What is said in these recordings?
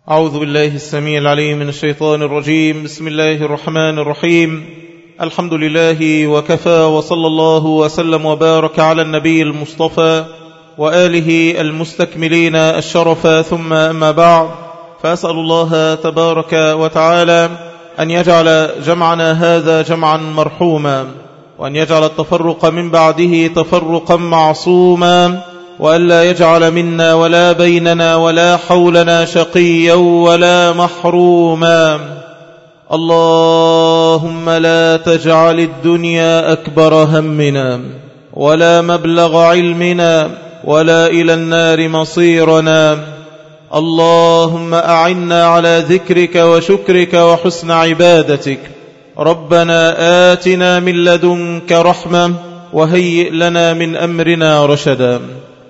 أعوذ بالله السميع العليم من الشيطان الرجيم بسم الله الرحمن الرحيم الحمد لله وكفى وصلى الله وسلم وبارك على النبي المصطفى وآله المستكملين الشرف ثم أما بعد فأسأل الله تبارك وتعالى أن يجعل جمعنا هذا جمعا مرحوما وأن يجعل التفرق من بعده تفرقا معصوما وأن لا يجعل منا ولا بيننا ولا حولنا شقيا ولا محروما اللهم لا تجعل الدنيا أكبر همنا ولا مبلغ علمنا ولا إلى النار مصيرنا اللهم أعنا على ذكرك وشكرك وحسن عبادتك ربنا آتنا من لدنك رحمة وهيئ لنا من أمرنا رشدا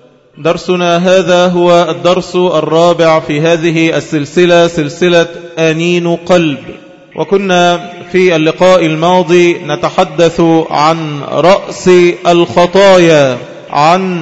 درسنا هذا هو الدرس الرابع في هذه السلسلة سلسلة آنين قلب وكنا في اللقاء الماضي نتحدث عن رأس الخطايا عن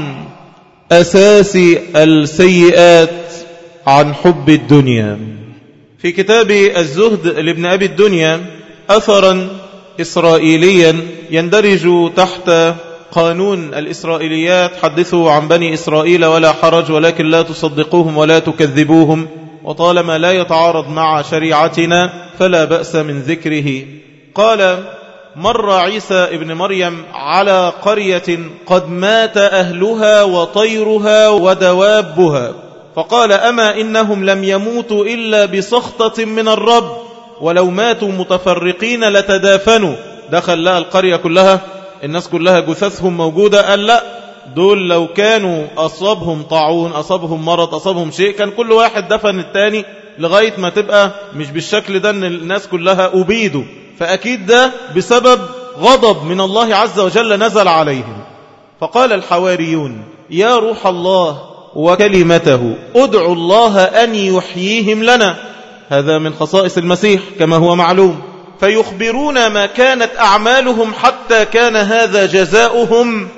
أساس السيئات عن حب الدنيا في كتاب الزهد لابن أبي الدنيا أثرا إسرائيليا يندرج تحت قانون الإسرائيليات حدثوا عن بني إسرائيل ولا حرج ولكن لا تصدقوهم ولا تكذبوهم وطالما لا يتعارض مع شريعتنا فلا بأس من ذكره قال مر عيسى ابن مريم على قرية قد مات أهلها وطيرها ودوابها فقال أما إنهم لم يموتوا إلا بسخطة من الرب ولو ماتوا متفرقين لتدافنوا دخل لها القرية كلها الناس كلها جثثهم موجودة قال لا دول لو كانوا أصابهم طاعون أصابهم مرض أصابهم شيء كان كل واحد دفن التاني لغاية ما تبقى مش بالشكل ده ان الناس كلها أبيدوا فأكيد ده بسبب غضب من الله عز وجل نزل عليهم فقال الحواريون يا روح الله وكلمته ادعوا الله أن يحييهم لنا هذا من خصائص المسيح كما هو معلوم فيخبرون ما كانت أعمالهم حتى كان هذا جزاؤهم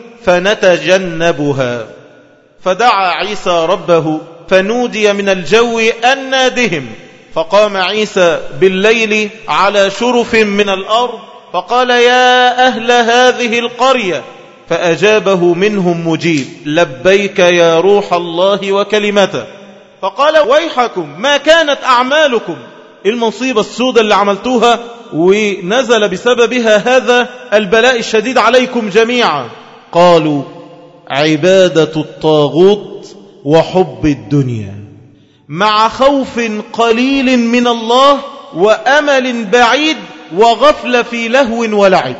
فنتجنبها فدعا عيسى ربه فنودي من الجو أن نادهم فقام عيسى بالليل على شرف من الأرض فقال يا أهل هذه القرية فأجابه منهم مجيب لبيك يا روح الله وكلمته فقال ويحكم ما كانت أعمالكم المصيبة السودة اللي عملتوها ونزل بسببها هذا البلاء الشديد عليكم جميعا قالوا عبادة الطاغوت وحب الدنيا مع خوف قليل من الله وأمل بعيد وغفل في لهو ولعب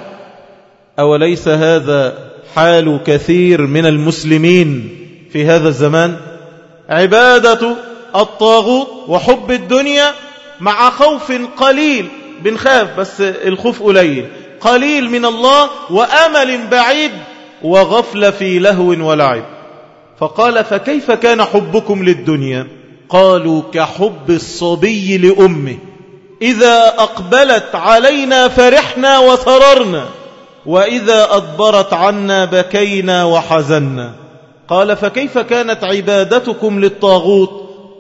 أوليس هذا حال كثير من المسلمين في هذا الزمان عبادة الطاغوت وحب الدنيا مع خوف قليل بنخاف بس الخوف قليل قليل من الله وأمل بعيد وغفل في لهو ولعب فقال فكيف كان حبكم للدنيا قالوا كحب الصبي لأمه إذا أقبلت علينا فرحنا وثررنا وإذا أدبرت عنا بكينا وحزنا قال فكيف كانت عبادتكم للطاغوت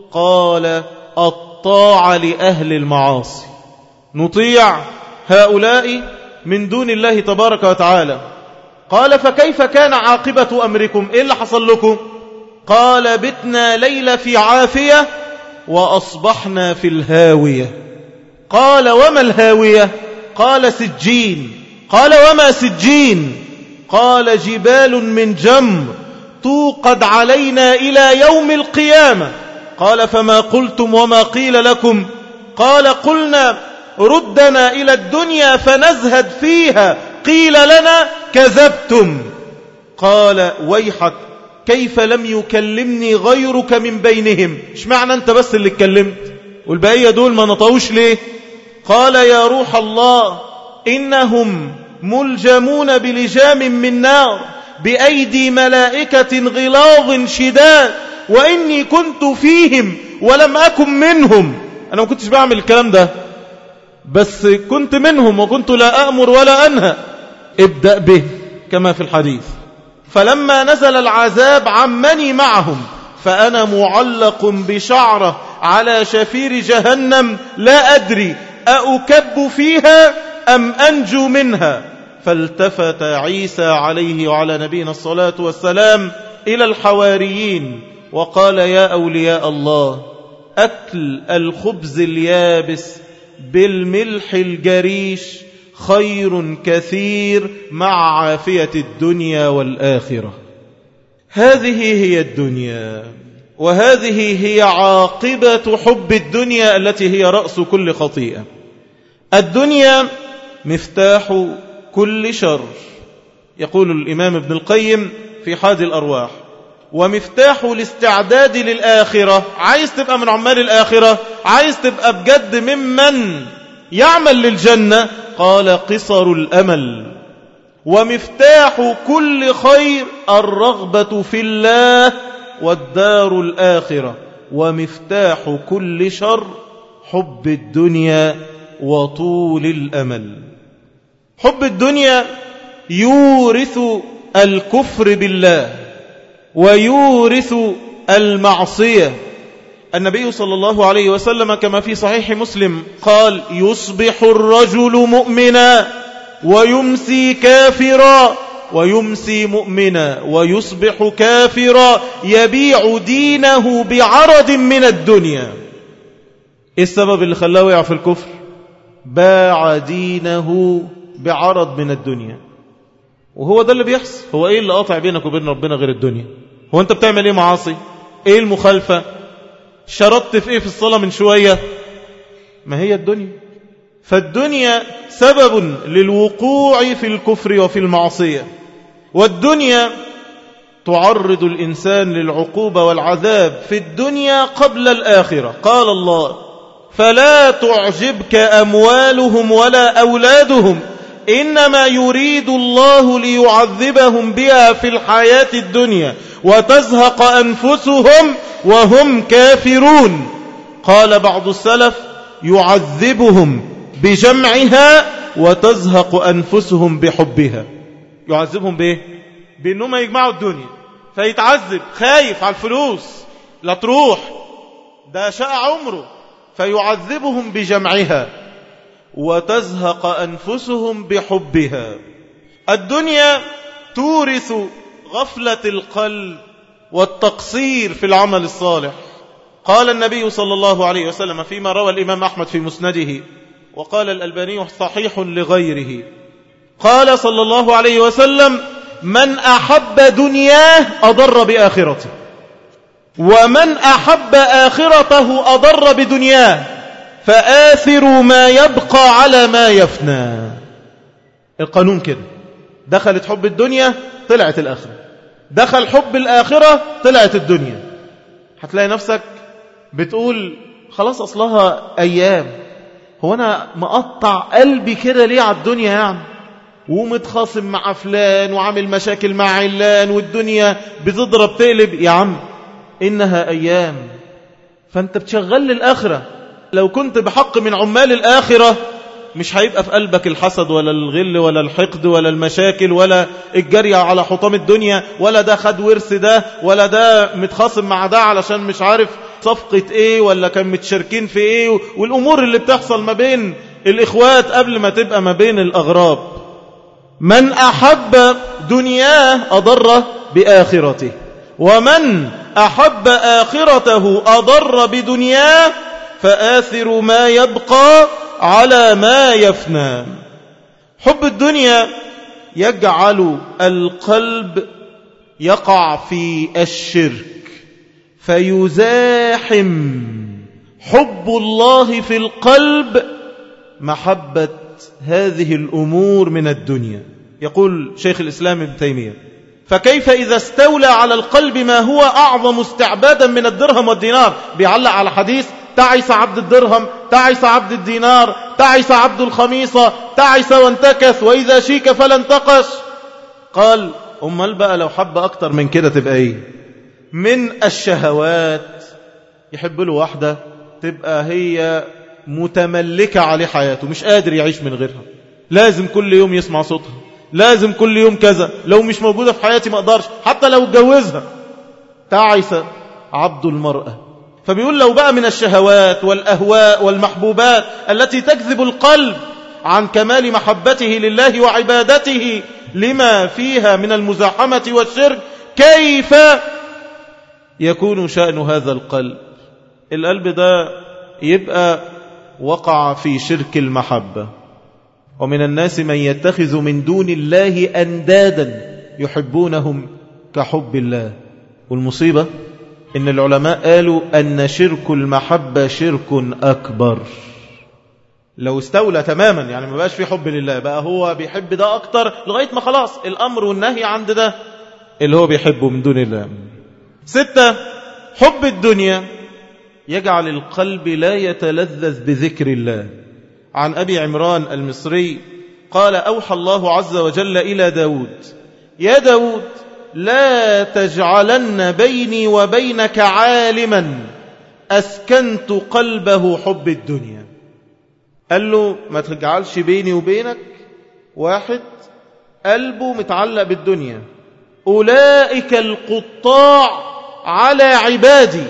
قال الطاعة لأهل المعاصي نطيع هؤلاء من دون الله تبارك وتعالى قال فكيف كان عاقبة أمركم إيه اللي حصل لكم قال بتنا ليلة في عافية وأصبحنا في الهاوية قال وما الهاوية قال سجين قال وما سجين قال جبال من جمر توقد علينا إلى يوم القيامة قال فما قلتم وما قيل لكم قال قلنا ردنا إلى الدنيا فنزهد فيها قيل لنا كذبتم قال ويحك كيف لم يكلمني غيرك من بينهم ايش معنى انت بس اللي اتكلمت والبقية دول ما نطوش ليه قال يا روح الله إنهم ملجمون بلجام من نار بأيدي ملائكة غلاظ شداد وإني كنت فيهم ولم أكن منهم أنا ما كنتش بعمل الكلام ده بس كنت منهم وكنت لا أأمر ولا أنهى ابدأ به كما في الحديث فلما نزل العذاب عمني معهم فأنا معلق بشعرة على شفير جهنم لا أدري أأكب فيها أم أنجو منها فالتفت عيسى عليه وعلى نبينا الصلاة والسلام إلى الحواريين وقال يا أولياء الله أكل الخبز اليابس بالملح الجريش خير كثير مع عافية الدنيا والآخرة هذه هي الدنيا وهذه هي عاقبة حب الدنيا التي هي رأس كل خطيئة الدنيا مفتاح كل شر يقول الإمام ابن القيم في حاد الأرواح ومفتاح الاستعداد للآخرة عايز تبقى من عمال الآخرة عايز تبقى بجد ممن يعمل للجنة قال قصر الأمل ومفتاح كل خير الرغبة في الله والدار الآخرة ومفتاح كل شر حب الدنيا وطول الأمل حب الدنيا يورث الكفر بالله ويورث المعصية النبي صلى الله عليه وسلم كما في صحيح مسلم قال يصبح الرجل مؤمنا ويمسي كافرا ويمسي مؤمنا ويصبح كافرا يبيع دينه بعرض من الدنيا ايه السبب اللي خلاه وقع في الكفر باع دينه بعرض من الدنيا وهو ده اللي بيحصل هو ايه اللي قاطع بينك وبين ربنا غير الدنيا هو انت بتعمل ايه معاصي ايه المخالفة شرطت في ايه في الصلاة من شوية ما هي الدنيا فالدنيا سبب للوقوع في الكفر وفي المعصية والدنيا تعرض الإنسان للعقوبة والعذاب في الدنيا قبل الآخرة قال الله فلا تعجبك أموالهم ولا أولادهم إنما يريد الله ليعذبهم بها في الحياة الدنيا وتزهق أنفسهم وهم كافرون قال بعض السلف يعذبهم بجمعها وتزهق أنفسهم بحبها يعذبهم بإيه؟ بأنهم يجمعوا الدنيا فيتعذب خايف على الفلوس لا تروح ده شاء عمره فيعذبهم بجمعها وتزهق أنفسهم بحبها الدنيا تورث غفلة القلب والتقصير في العمل الصالح قال النبي صلى الله عليه وسلم فيما روى الإمام أحمد في مسنده وقال الألباني صحيح لغيره قال صلى الله عليه وسلم من أحب دنياه أضر بآخرته ومن أحب آخرته أضر بدنياه فآثروا ما يبقى على ما يفنى القانون كده دخلت حب الدنيا طلعت الآخرة دخل حب الآخرة طلعت الدنيا هتلاقي نفسك بتقول خلاص أصلها أيام هو أنا مقطع قلبي كده ليه على الدنيا يعني ومتخاصم مع فلان وعامل مشاكل مع علان والدنيا بتضرب تقلب يا عم إنها أيام فأنت بتشغل للآخرة لو كنت بحق من عمال الآخرة مش هيبقى في قلبك الحسد ولا الغل ولا الحقد ولا المشاكل ولا الجري على حطام الدنيا ولا ده خد ورث ده ولا ده متخاصم مع ده علشان مش عارف صفقة ايه ولا كان متشاركين في ايه والامور اللي بتحصل ما بين الاخوات قبل ما تبقى ما بين الاغراب من احب دنياه اضر باخرته ومن احب اخرته اضر بدنياه فآثر ما يبقى على ما يفنى حب الدنيا يجعل القلب يقع في الشرك فيزاحم حب الله في القلب محبة هذه الأمور من الدنيا يقول شيخ الإسلام ابن تيمية فكيف إذا استولى على القلب ما هو أعظم استعبادا من الدرهم والدينار بيعلق على حديث تعس عبد الدرهم تعس عبد الدينار تعس عبد الخميصة تعس وانتكث وإذا شيك فلا انتقش قال أمال بقى لو حب أكتر من كده تبقى إيه من الشهوات يحب له واحدة تبقى هي متملكة عليه حياته مش قادر يعيش من غيرها لازم كل يوم يسمع صوتها لازم كل يوم كذا لو مش موجودة في حياتي ما أقدرش حتى لو اتجوزها تعس عبد المرأة فبيقول لو بقى من الشهوات والأهواء والمحبوبات التي تكذب القلب عن كمال محبته لله وعبادته لما فيها من المزاحمة والشرك كيف يكون شأن هذا القلب القلب ده يبقى وقع في شرك المحبة ومن الناس من يتخذ من دون الله أندادا يحبونهم كحب الله والمصيبة إن العلماء قالوا أن شرك المحبة شرك أكبر لو استولى تماما يعني ما بقاش في حب لله بقى هو بيحب ده أكتر لغاية ما خلاص الأمر والنهي عند ده اللي هو بيحبه من دون الله ستة حب الدنيا يجعل القلب لا يتلذذ بذكر الله عن أبي عمران المصري قال أوحى الله عز وجل إلى داود يا داود لا تجعلن بيني وبينك عالما أسكنت قلبه حب الدنيا قال له ما تجعلش بيني وبينك واحد قلبه متعلق بالدنيا أولئك القطاع على عبادي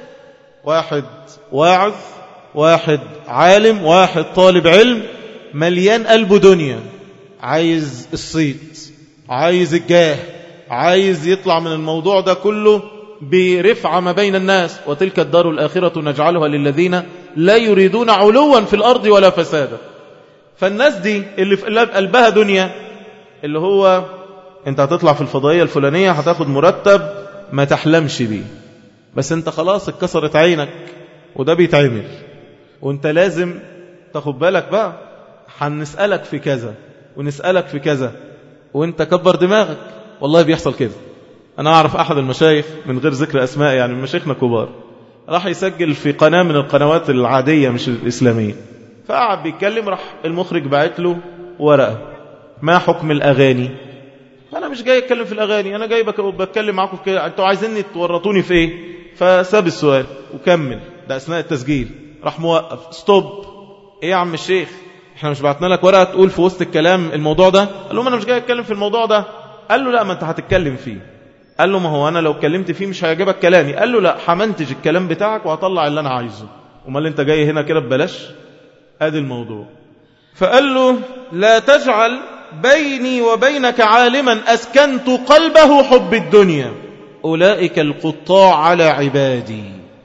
واحد واعظ واحد عالم واحد طالب علم مليان قلبه دنيا عايز الصيت عايز الجاه عايز يطلع من الموضوع ده كله برفعة ما بين الناس وتلك الدار الآخرة نجعلها للذين لا يريدون علوا في الأرض ولا فسادا فالناس دي اللي في قلبها دنيا اللي هو انت هتطلع في الفضائية الفلانية هتاخد مرتب ما تحلمش بيه بس انت خلاص اتكسرت عينك وده بيتعمل وانت لازم تاخد بالك بقى هنسألك في كذا ونسألك في كذا وانت كبر دماغك والله بيحصل كده انا اعرف احد المشايخ من غير ذكر اسماء يعني من مشايخنا كبار راح يسجل في قناة من القنوات العادية مش الإسلامية فقعد بيتكلم راح المخرج بعت له ورقة ما حكم الأغاني فأنا مش جاي أتكلم في الأغاني أنا جاي بتكلم معاكم في كده أنتوا عايزيني تورطوني في إيه فساب السؤال وكمل ده أثناء التسجيل راح موقف ستوب إيه يا عم الشيخ احنا مش بعتنا لك ورقة تقول في وسط الكلام الموضوع ده قال لهم أنا مش جاي أتكلم في الموضوع ده قال له لا ما أنت هتتكلم فيه قال له ما هو أنا لو اتكلمت فيه مش هيعجبك كلامي قال له لا همنتج الكلام بتاعك وهطلع اللي أنا عايزه امال انت جاي هنا كده ببلاش ادي الموضوع فقال له لا تجعل بيني وبينك عالما أسكنت قلبه حب الدنيا أولئك القطاع على عبادي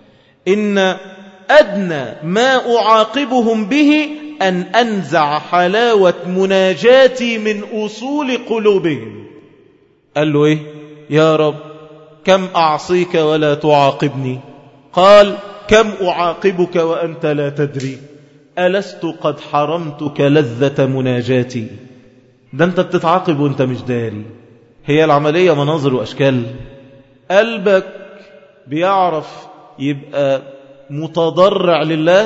إن أدنى ما أعاقبهم به أن أنزع حلاوة مناجاتي من أصول قلوبهم قال له إيه يا رب كم أعصيك ولا تعاقبني قال كم أعاقبك وأنت لا تدري ألست قد حرمتك لذة مناجاتي ده أنت بتتعاقب وأنت مش داري هي العملية مناظر وأشكال قلبك بيعرف يبقى متضرع لله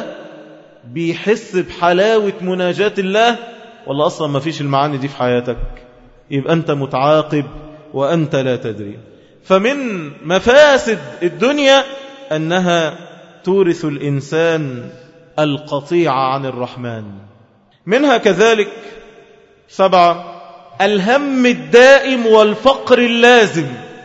بيحس بحلاوة مناجاة الله ولا أصلا ما فيش المعاني دي في حياتك يبقى أنت متعاقب وأنت لا تدري فمن مفاسد الدنيا أنها تورث الإنسان القطيعة عن الرحمن منها كذلك سبعة الهم الدائم والفقر اللازم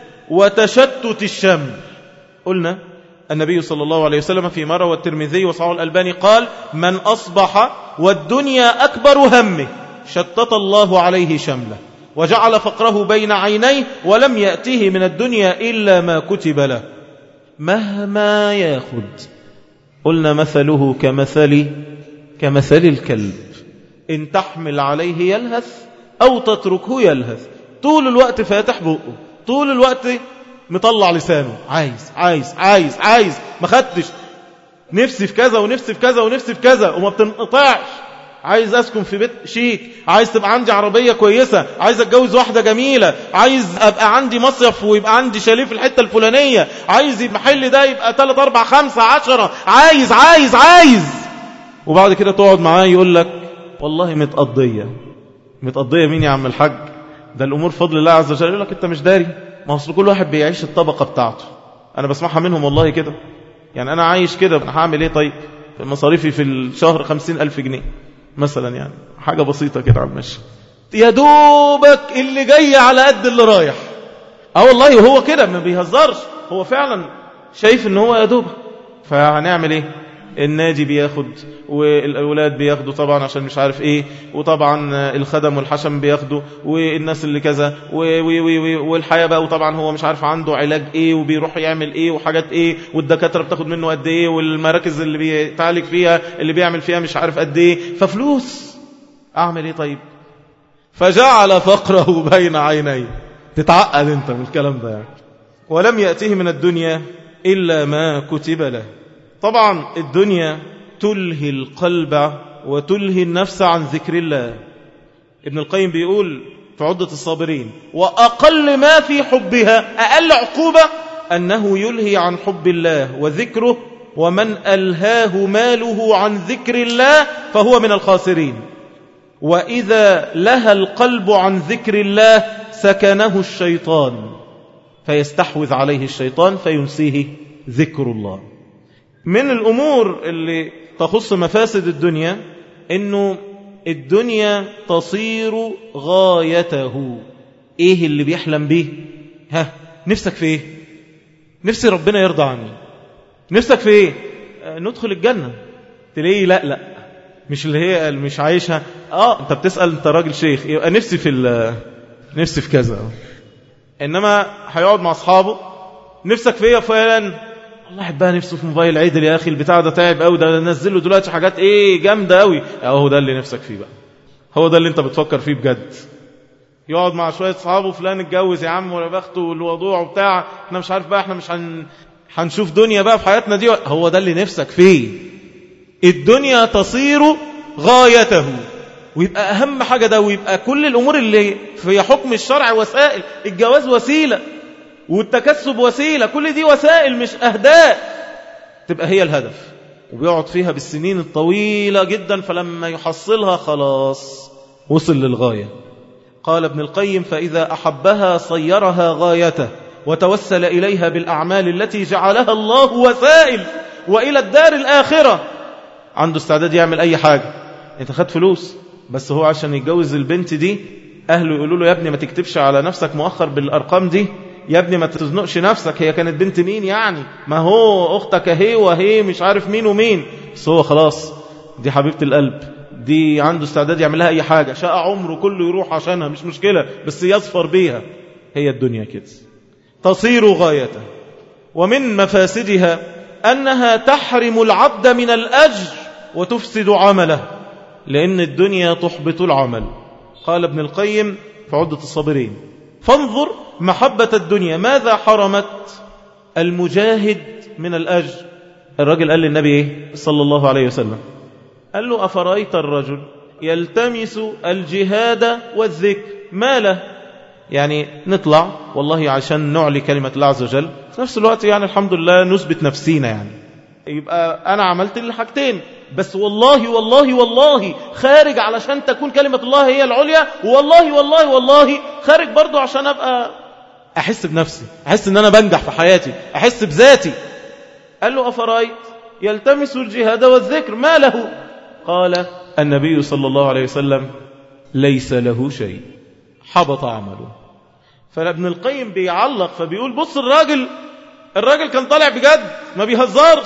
وتشتت الشمل قلنا النبي صلى الله عليه وسلم في مرة والترمذي وصعه الألباني قال من أصبح والدنيا أكبر همه شتت الله عليه شمله وجعل فقره بين عينيه ولم يأته من الدنيا إلا ما كتب له مهما ياخد قلنا مثله كمثل كمثل الكلب إن تحمل عليه يلهث أو تتركه يلهث طول الوقت فاتح بقه طول الوقت مطلع لسانه عايز عايز عايز عايز ما خدتش نفسي في كذا ونفسي في كذا ونفسي في كذا وما بتنقطعش عايز اسكن في بيت شيك عايز تبقى عندي عربية كويسة عايز اتجوز واحدة جميلة عايز ابقى عندي مصيف ويبقى عندي شاليه في الحتة الفلانية عايز المحل ده يبقى 3 4 5 10 عايز عايز عايز وبعد كده تقعد معاه يقول لك والله متقضية متقضية مين يا عم الحاج ده الامور فضل الله عز وجل يقول لك انت مش داري ما اصل كل واحد بيعيش الطبقة بتاعته انا بسمعها منهم والله كده يعني انا عايش كده انا هعمل ايه طيب مصاريفي في الشهر خمسين ألف جنيه مثلا يعني حاجة بسيطة كده على المشي يا دوبك اللي جاي على قد اللي رايح اه والله هو كده ما بيهزرش هو فعلا شايف ان هو يا دوب فهنعمل ايه النادي بياخد والأولاد بياخدوا طبعا عشان مش عارف ايه وطبعا الخدم والحشم بياخدوا والناس اللي كذا والحياة بقى وطبعا هو مش عارف عنده علاج ايه وبيروح يعمل ايه وحاجات ايه والدكاترة بتاخد منه قد ايه والمراكز اللي بيتعالج فيها اللي بيعمل فيها مش عارف قد ايه ففلوس اعمل ايه طيب فجعل فقره بين عينيه تتعقد انت من الكلام ده يعني ولم يأتيه من الدنيا إلا ما كتب له طبعا الدنيا تلهي القلب وتلهي النفس عن ذكر الله ابن القيم بيقول في عدة الصابرين وأقل ما في حبها أقل عقوبة أنه يلهي عن حب الله وذكره ومن ألهاه ماله عن ذكر الله فهو من الخاسرين وإذا لهى القلب عن ذكر الله سكنه الشيطان فيستحوذ عليه الشيطان فينسيه ذكر الله من الأمور اللي تخص مفاسد الدنيا أنه الدنيا تصير غايته إيه اللي بيحلم به ها نفسك في إيه نفسي ربنا يرضى عني نفسك في إيه آه ندخل الجنة تلاقيه لا لا مش اللي هي مش عايشها اه انت بتسأل انت راجل شيخ يبقى نفسي في نفسي في كذا انما هيقعد مع اصحابه نفسك في ايه يا فلان الله بقى نفسه في موبايل عدل يا اخي البتاع ده تعب قوي ده نزل له دلوقتي حاجات ايه جامده قوي اهو ده اللي نفسك فيه بقى هو ده اللي انت بتفكر فيه بجد يقعد مع شويه اصحابه فلان اتجوز يا عم ولا بخته والوضوع وبتاع احنا مش عارف بقى احنا مش هن... هنشوف دنيا بقى في حياتنا دي هو ده اللي نفسك فيه الدنيا تصير غايته ويبقى أهم حاجة ده ويبقى كل الأمور اللي في حكم الشرع وسائل الجواز وسيلة والتكسب وسيلة كل دي وسائل مش أهداء تبقى هي الهدف وبيقعد فيها بالسنين الطويلة جدا فلما يحصلها خلاص وصل للغاية قال ابن القيم فإذا أحبها صيرها غايته وتوسل إليها بالأعمال التي جعلها الله وسائل وإلى الدار الآخرة عنده استعداد يعمل أي حاجة انت خد فلوس بس هو عشان يتجوز البنت دي أهله يقولوا له يا ابني ما تكتبش على نفسك مؤخر بالأرقام دي يا ابني ما تزنقش نفسك هي كانت بنت مين يعني ما هو أختك اهي وهي مش عارف مين ومين بس هو خلاص دي حبيبة القلب دي عنده استعداد يعمل لها أي حاجة شاء عمره كله يروح عشانها مش مشكلة بس يظفر بيها هي الدنيا كده تصير غايته ومن مفاسدها أنها تحرم العبد من الأجر وتفسد عمله لأن الدنيا تحبط العمل قال ابن القيم في عدة الصابرين فانظر محبة الدنيا ماذا حرمت المجاهد من الأجر الرجل قال للنبي إيه؟ صلى الله عليه وسلم قال له أفرأيت الرجل يلتمس الجهاد والذكر ما له يعني نطلع والله عشان نعلي كلمة الله عز وجل في نفس الوقت يعني الحمد لله نثبت نفسينا يعني يبقى أنا عملت الحاجتين بس والله والله والله خارج علشان تكون كلمة الله هي العليا والله والله والله خارج برضو عشان أبقى أحس بنفسي أحس أن أنا بنجح في حياتي أحس بذاتي قال له أفرأيت يلتمس الجهاد والذكر ما له قال النبي صلى الله عليه وسلم ليس له شيء حبط عمله فابن القيم بيعلق فبيقول بص الراجل الراجل كان طالع بجد ما بيهزرش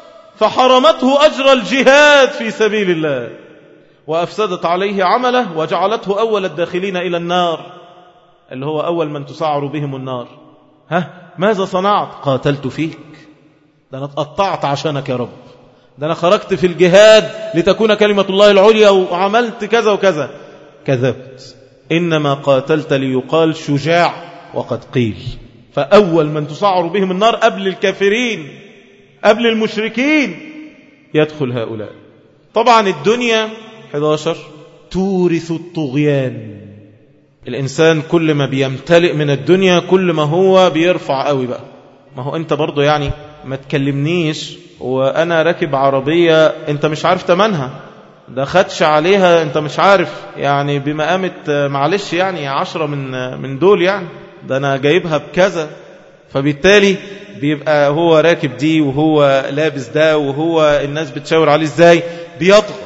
فحرمته أجر الجهاد في سبيل الله وأفسدت عليه عمله وجعلته أول الداخلين إلى النار اللي هو أول من تسعر بهم النار ها ماذا صنعت قاتلت فيك ده أنا اتقطعت عشانك يا رب ده أنا خرجت في الجهاد لتكون كلمة الله العليا وعملت كذا وكذا كذبت إنما قاتلت ليقال شجاع وقد قيل فأول من تسعر بهم النار قبل الكافرين قبل المشركين يدخل هؤلاء طبعا الدنيا 11 تورث الطغيان الإنسان كل ما بيمتلئ من الدنيا كل ما هو بيرفع قوي بقى ما هو أنت برضو يعني ما تكلمنيش وأنا راكب عربية أنت مش عارف تمنها ده خدش عليها أنت مش عارف يعني بمقامة معلش يعني عشرة من من دول يعني ده أنا جايبها بكذا فبالتالي بيبقى هو راكب دي وهو لابس ده وهو الناس بتشاور عليه ازاي بيطغى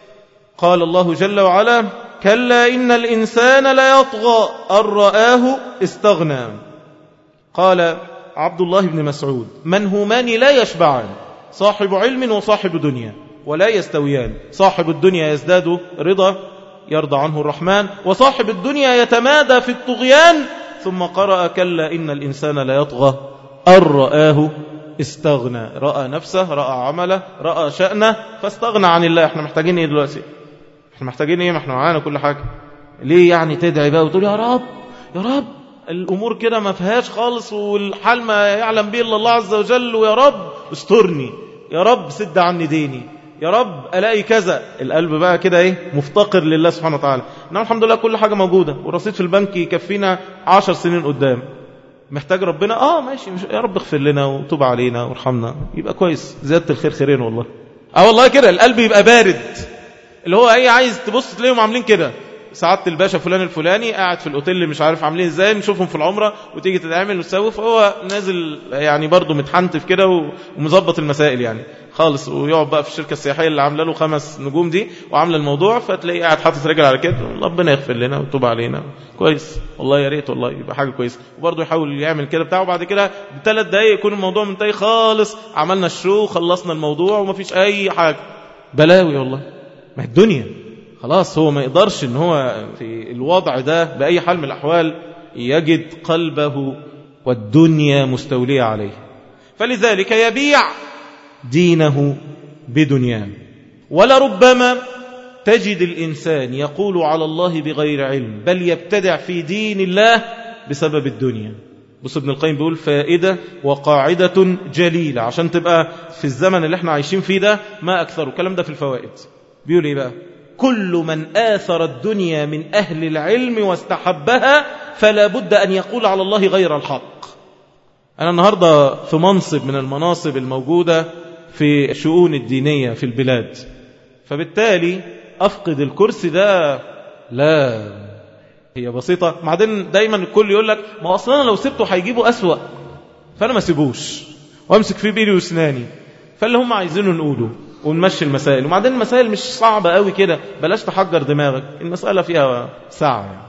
قال الله جل وعلا كلا إن الإنسان لا يطغى أن رآه استغنى قال عبد الله بن مسعود منهومان لا يشبعان صاحب علم وصاحب دنيا ولا يستويان صاحب الدنيا يزداد رضا يرضى عنه الرحمن وصاحب الدنيا يتمادى في الطغيان ثم قرأ كلا إن الإنسان لا يطغى أن رآه استغنى رأى نفسه رأى عمله رأى شأنه فاستغنى عن الله احنا محتاجين ايه دلوقتي احنا محتاجين ايه ما احنا معانا كل حاجة ليه يعني تدعي بقى وتقول يا رب يا رب الأمور كده ما فيهاش خالص والحال ما يعلم به إلا الله عز وجل ويا رب استرني يا رب سد عني ديني يا رب ألاقي كذا القلب بقى كده ايه مفتقر لله سبحانه وتعالى انما الحمد لله كل حاجة موجودة والرصيد في البنك يكفينا عشر سنين قدام محتاج ربنا اه ماشي مش يا رب اغفر لنا وتوب علينا وارحمنا يبقى كويس زيادة الخير خيرين والله اه والله كده القلب يبقى بارد اللي هو ايه عايز تبص تلاقيهم عاملين كده سعادة الباشا فلان الفلاني قاعد في الاوتيل اللي مش عارف عاملين ازاي نشوفهم في العمرة وتيجي تتعمل وتسوي فهو نازل يعني برضه متحنتف كده ومظبط المسائل يعني خالص ويقعد بقى في الشركة السياحية اللي عامله له خمس نجوم دي وعامله الموضوع فتلاقيه قاعد حاطط رجل على كده ربنا يغفر لنا ويتوب علينا كويس والله يا ريت والله يبقى حاجة كويسة وبرضه يحاول يعمل كده بتاعه وبعد كده بثلاث دقايق يكون الموضوع منتهي خالص عملنا الشو خلصنا الموضوع ومفيش أي حاجة بلاوي والله ما الدنيا خلاص هو ما يقدرش ان هو في الوضع ده بأي حال من الأحوال يجد قلبه والدنيا مستولية عليه فلذلك يبيع دينه بدنياه ولربما تجد الإنسان يقول على الله بغير علم بل يبتدع في دين الله بسبب الدنيا بص ابن القيم بيقول فائدة وقاعدة جليلة عشان تبقى في الزمن اللي احنا عايشين فيه ده ما أكثره الكلام ده في الفوائد بيقول ايه بقى كل من آثر الدنيا من أهل العلم واستحبها فلا بد أن يقول على الله غير الحق أنا النهاردة في منصب من المناصب الموجودة في الشؤون الدينية في البلاد فبالتالي أفقد الكرسي ده لا هي بسيطة بعدين دايما الكل يقول لك ما أصلا لو سبته هيجيبه أسوأ فأنا ما سيبوش وأمسك فيه بيلي وسناني فاللي هم عايزينه نقوله ونمشي المسائل وبعدين المسائل مش صعبة قوي كده بلاش تحجر دماغك المسألة فيها ساعة يعني.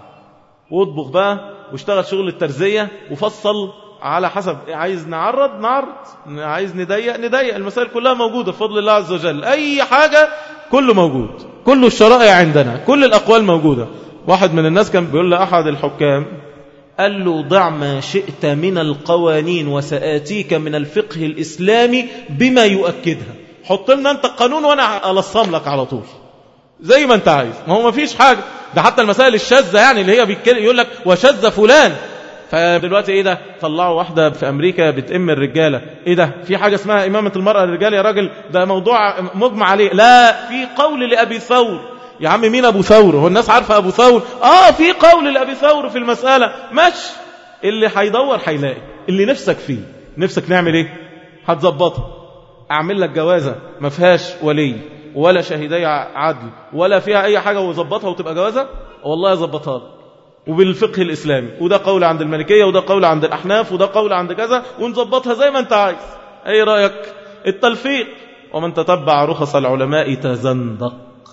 واطبخ بقى واشتغل شغل الترزية وفصل على حسب عايز نعرض نعرض عايز نضيق نضيق المسائل كلها موجودة بفضل الله عز وجل أي حاجة كله موجود كل الشرائع عندنا كل الأقوال موجودة واحد من الناس كان بيقول لأحد الحكام قال له ضع ما شئت من القوانين وسآتيك من الفقه الإسلامي بما يؤكدها حط لنا انت القانون وانا الصم لك على طول زي ما انت عايز ما هو ما فيش حاجة ده حتى المسائل الشاذة يعني اللي هي بيتكلم يقول لك وشذ فلان فدلوقتي ايه ده طلعوا واحدة في امريكا بتأم الرجالة ايه ده في حاجة اسمها امامة المرأة للرجال يا راجل ده موضوع مجمع عليه لا في قول لأبي ثور يا عم مين ابو ثور هو الناس عارفة ابو ثور اه في قول لأبي ثور في المسألة ماشي اللي هيدور هيلاقي اللي نفسك فيه نفسك نعمل ايه هتظبطها اعمل لك جوازة ما فيهاش ولي ولا شهيدي عدل ولا فيها اي حاجة وظبطها وتبقى جوازة والله يظبطها لك وبالفقه الإسلامي وده قول عند الملكية وده قول عند الأحناف وده قول عند كذا ونظبطها زي ما انت عايز اي رأيك التلفيق ومن تتبع رخص العلماء تزندق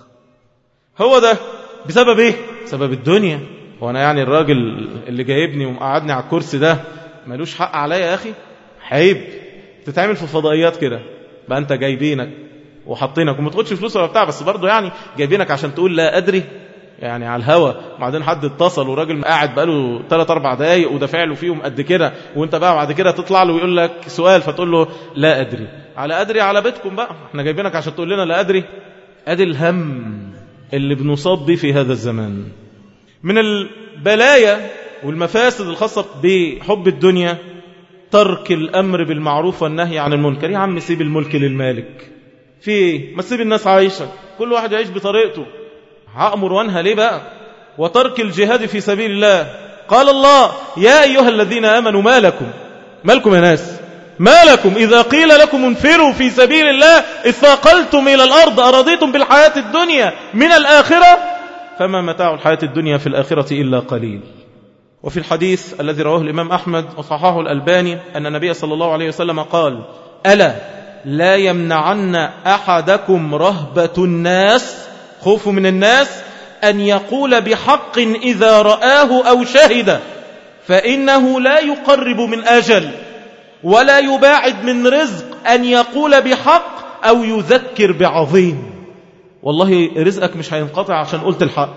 هو ده بسبب ايه بسبب الدنيا وانا يعني الراجل اللي جايبني ومقعدني على الكرسي ده ملوش حق عليا يا اخي عيب تتعمل في فضائيات كده بقى انت جايبينك وحاطينك وما تاخدش فلوس ولا بتاع بس برضه يعني جايبينك عشان تقول لا ادري يعني على الهوا بعدين حد اتصل وراجل قاعد بقاله 3 4 دقايق ودافع له فيهم قد كده وانت بقى بعد كده تطلع له ويقول لك سؤال فتقول له لا ادري على ادري على بيتكم بقى احنا جايبينك عشان تقول لنا لا ادري ادي الهم اللي بنصاب به في هذا الزمان من البلايا والمفاسد الخاصة بحب الدنيا ترك الأمر بالمعروف والنهي عن المنكر يا عم سيب الملك للمالك في ايه ما تسيب الناس عايشة كل واحد يعيش بطريقته هأمر وانهى ليه بقى وترك الجهاد في سبيل الله قال الله يا أيها الذين آمنوا ما لكم ما لكم يا ناس ما لكم إذا قيل لكم انفروا في سبيل الله اثاقلتم إلى الأرض أرضيتم بالحياة الدنيا من الآخرة فما متاع الحياة الدنيا في الآخرة إلا قليل وفي الحديث الذي رواه الإمام أحمد وصححه الألباني أن النبي صلى الله عليه وسلم قال ألا لا يمنعن أحدكم رهبة الناس خوف من الناس أن يقول بحق إذا رآه أو شهد فإنه لا يقرب من أجل ولا يباعد من رزق أن يقول بحق أو يذكر بعظيم والله رزقك مش هينقطع عشان قلت الحق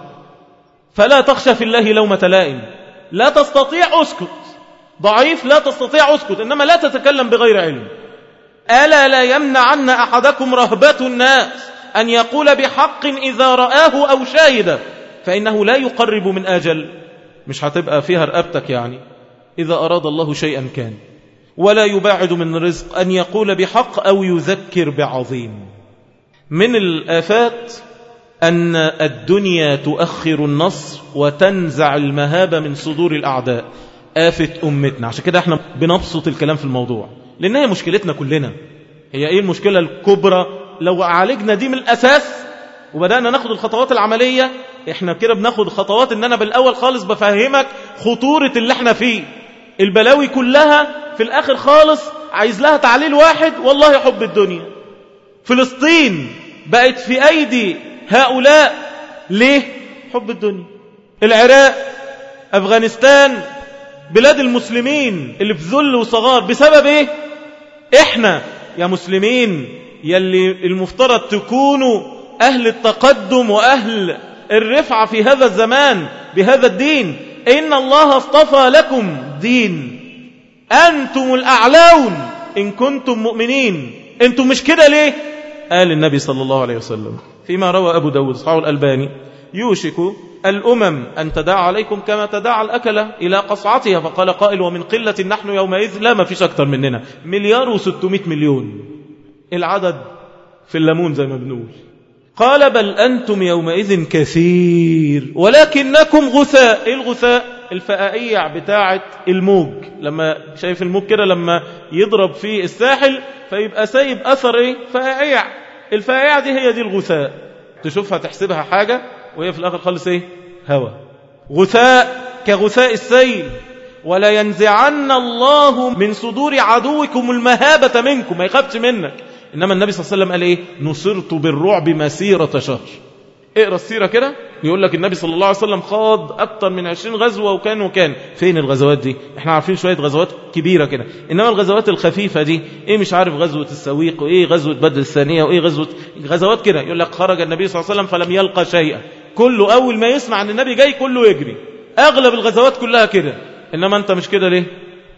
فلا تخشى في الله لومة لائم لا تستطيع أسكت ضعيف لا تستطيع أسكت إنما لا تتكلم بغير علم ألا لا يمنعن أحدكم رهبة الناس أن يقول بحق إذا رآه أو شاهده فإنه لا يقرب من أجل مش هتبقى فيها رقبتك يعني إذا أراد الله شيئا كان ولا يباعد من رزق أن يقول بحق أو يذكر بعظيم من الآفات أن الدنيا تؤخر النصر وتنزع المهابة من صدور الأعداء آفة أمتنا عشان كده احنا بنبسط الكلام في الموضوع لأن هي مشكلتنا كلنا هي ايه المشكلة الكبرى لو عالجنا دي من الأساس وبدأنا ناخد الخطوات العملية احنا كده بناخد خطوات ان انا بالاول خالص بفهمك خطورة اللي احنا فيه البلاوي كلها في الاخر خالص عايز لها تعليل واحد والله حب الدنيا فلسطين بقت في ايدي هؤلاء ليه حب الدنيا العراق افغانستان بلاد المسلمين اللي في ذل وصغار بسبب ايه احنا يا مسلمين يلي المفترض تكونوا اهل التقدم واهل الرفعة في هذا الزمان بهذا الدين إن الله اصطفى لكم دين أنتم الأعلون إن كنتم مؤمنين أنتم مش كده ليه قال النبي صلى الله عليه وسلم فيما روى أبو داود صحابه الألباني يوشك الأمم أن تداعى عليكم كما تداعى الأكلة إلى قصعتها فقال قائل ومن قلة نحن يومئذ لا ما فيش أكتر مننا مليار وستمائة مليون العدد في الليمون زي ما بنقول قال بل أنتم يومئذ كثير ولكنكم غثاء إيه الغثاء الفقائيع بتاعة الموج لما شايف الموج كده لما يضرب في الساحل فيبقى سايب أثر إيه فقائيع الفقائيع دي هي دي الغثاء تشوفها تحسبها حاجة وهي في الآخر خالص إيه هوا غثاء كغثاء السيل ولا ينزعن الله من صدور عدوكم المهابة منكم ما يخافش منك إنما النبي صلى الله عليه وسلم قال إيه نصرت بالرعب مسيرة شهر اقرأ السيرة كده يقول لك النبي صلى الله عليه وسلم خاض أكتر من عشرين غزوة وكان وكان فين الغزوات دي احنا عارفين شوية غزوات كبيرة كده إنما الغزوات الخفيفة دي ايه مش عارف غزوة السويق وايه غزوة بدر الثانية وايه غزوة غزوات كده يقول لك خرج النبي صلى الله عليه وسلم فلم يلقى شيئا كله أول ما يسمع أن النبي جاي كله يجري أغلب الغزوات كلها كده إنما أنت مش كده ليه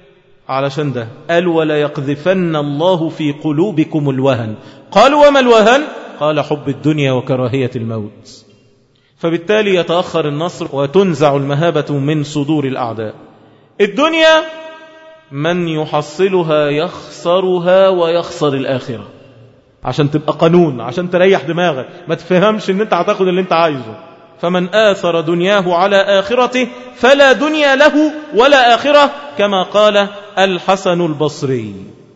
علشان ده قال ولا يقذفن الله في قلوبكم الوهن قالوا وما الوهن قال حب الدنيا وكراهية الموت فبالتالي يتأخر النصر وتنزع المهابة من صدور الأعداء الدنيا من يحصلها يخسرها ويخسر الآخرة عشان تبقى قانون عشان تريح دماغك ما تفهمش ان انت هتاخد اللي انت عايزه فمن آثر دنياه على آخرته فلا دنيا له ولا آخرة كما قال الحسن البصري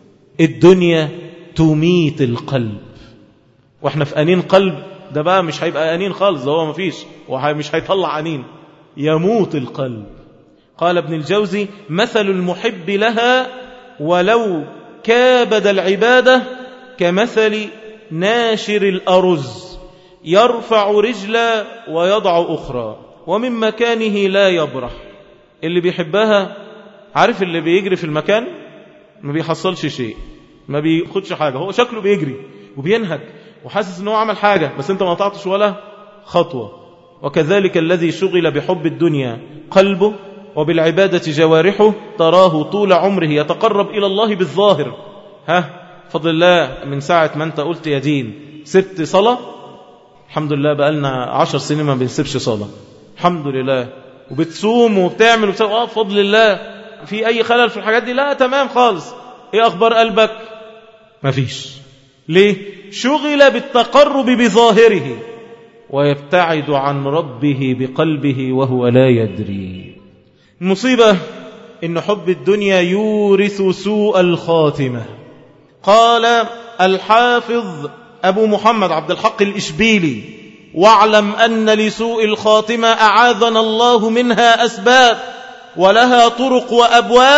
الدنيا تميت القلب واحنا في أنين قلب ده بقى مش هيبقى أنين خالص ده هو مفيش ومش هيطلع أنين يموت القلب قال ابن الجوزي مثل المحب لها ولو كابد العبادة كمثل ناشر الأرز يرفع رجلا ويضع أخرى ومن مكانه لا يبرح اللي بيحبها عارف اللي بيجري في المكان ما بيحصلش شيء ما بياخدش حاجة هو شكله بيجري وبينهك وحاسس ان هو عمل حاجة بس انت ما قطعتش ولا خطوة وكذلك الذي شغل بحب الدنيا قلبه وبالعبادة جوارحه تراه طول عمره يتقرب إلى الله بالظاهر ها فضل الله من ساعة ما انت قلت يا دين سبت صلاة الحمد لله بقالنا عشر سنين ما بنسيبش صلاة الحمد لله وبتصوم وبتعمل وبتسوي اه بفضل الله في اي خلل في الحاجات دي لا تمام خالص ايه اخبار قلبك مفيش ليه شغل بالتقرب بظاهره ويبتعد عن ربه بقلبه وهو لا يدري المصيبة ان حب الدنيا يورث سوء الخاتمة قال الحافظ أبو محمد عبد الحق الإشبيلي واعلم أن لسوء الخاتمة أعاذنا الله منها أسباب ولها طرق وأبواب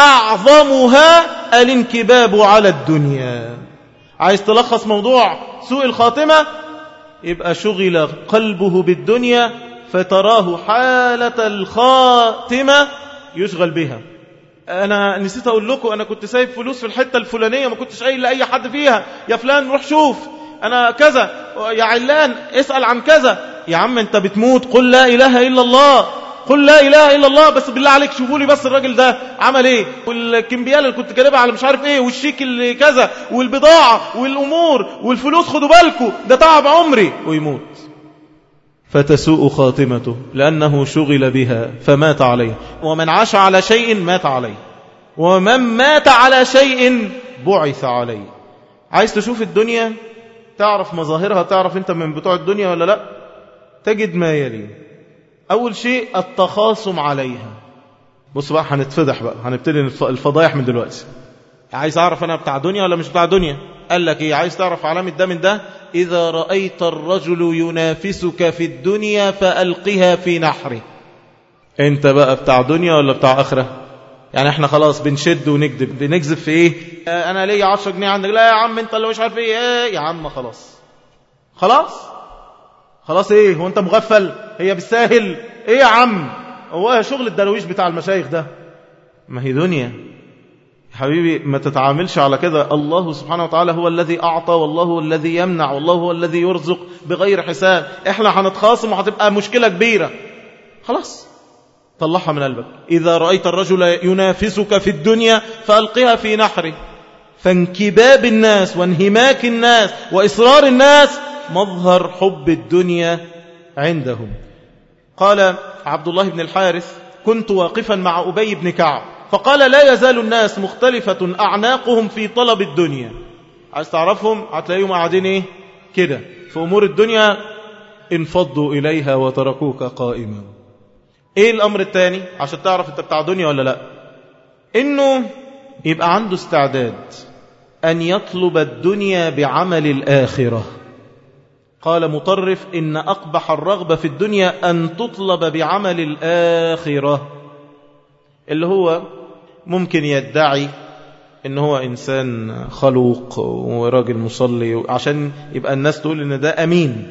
أعظمها الانكباب على الدنيا عايز تلخص موضوع سوء الخاتمة يبقى شغل قلبه بالدنيا فتراه حالة الخاتمة يشغل بها انا نسيت اقول لكم انا كنت سايب فلوس في الحته الفلانيه ما كنتش قايل لاي حد فيها يا فلان روح شوف انا كذا يا علان اسال عن كذا يا عم انت بتموت قل لا اله الا الله قل لا اله الا الله بس بالله عليك شوفوا لي بس الراجل ده عمل ايه والكمبيال اللي كنت كاتبها على مش عارف ايه والشيك اللي كذا والبضاعه والامور والفلوس خدوا بالكم ده تعب عمري ويموت فتسوء خاتمته لأنه شغل بها فمات عليه ومن عاش على شيء مات عليه ومن مات على شيء بعث عليه عايز تشوف الدنيا تعرف مظاهرها تعرف انت من بتوع الدنيا ولا لا تجد ما يلي أول شيء التخاصم عليها بص بقى هنتفضح بقى هنبتدي الفضايح من دلوقتي عايز أعرف أنا بتاع دنيا ولا مش بتاع دنيا قال لك إيه عايز تعرف علامة ده من ده إذا رأيت الرجل ينافسك في الدنيا فألقها في نحره أنت بقى بتاع دنيا ولا بتاع آخرة يعني احنا خلاص بنشد ونكذب بنكذب في ايه اه انا ليا 10 جنيه عندك لا يا عم انت اللي مش عارف ايه اه يا عم خلاص خلاص خلاص ايه هو انت مغفل هي بالساهل ايه يا عم هو شغل الدرويش بتاع المشايخ ده ما هي دنيا حبيبي ما تتعاملش على كده الله سبحانه وتعالى هو الذي أعطى والله هو الذي يمنع والله هو الذي يرزق بغير حساب احنا هنتخاصم وهتبقى مشكلة كبيرة خلاص طلعها من قلبك إذا رأيت الرجل ينافسك في الدنيا فألقها في نحره فانكباب الناس وانهماك الناس وإصرار الناس مظهر حب الدنيا عندهم قال عبد الله بن الحارث كنت واقفا مع أبي بن كعب فقال لا يزال الناس مختلفة أعناقهم في طلب الدنيا عايز تعرفهم هتلاقيهم قاعدين ايه كده في أمور الدنيا انفضوا إليها وتركوك قائما ايه الأمر الثاني عشان تعرف انت بتاع دنيا ولا لا انه يبقى عنده استعداد أن يطلب الدنيا بعمل الآخرة قال مطرف إن أقبح الرغبة في الدنيا أن تطلب بعمل الآخرة اللي هو ممكن يدعي ان هو انسان خلوق وراجل مصلي عشان يبقى الناس تقول ان ده امين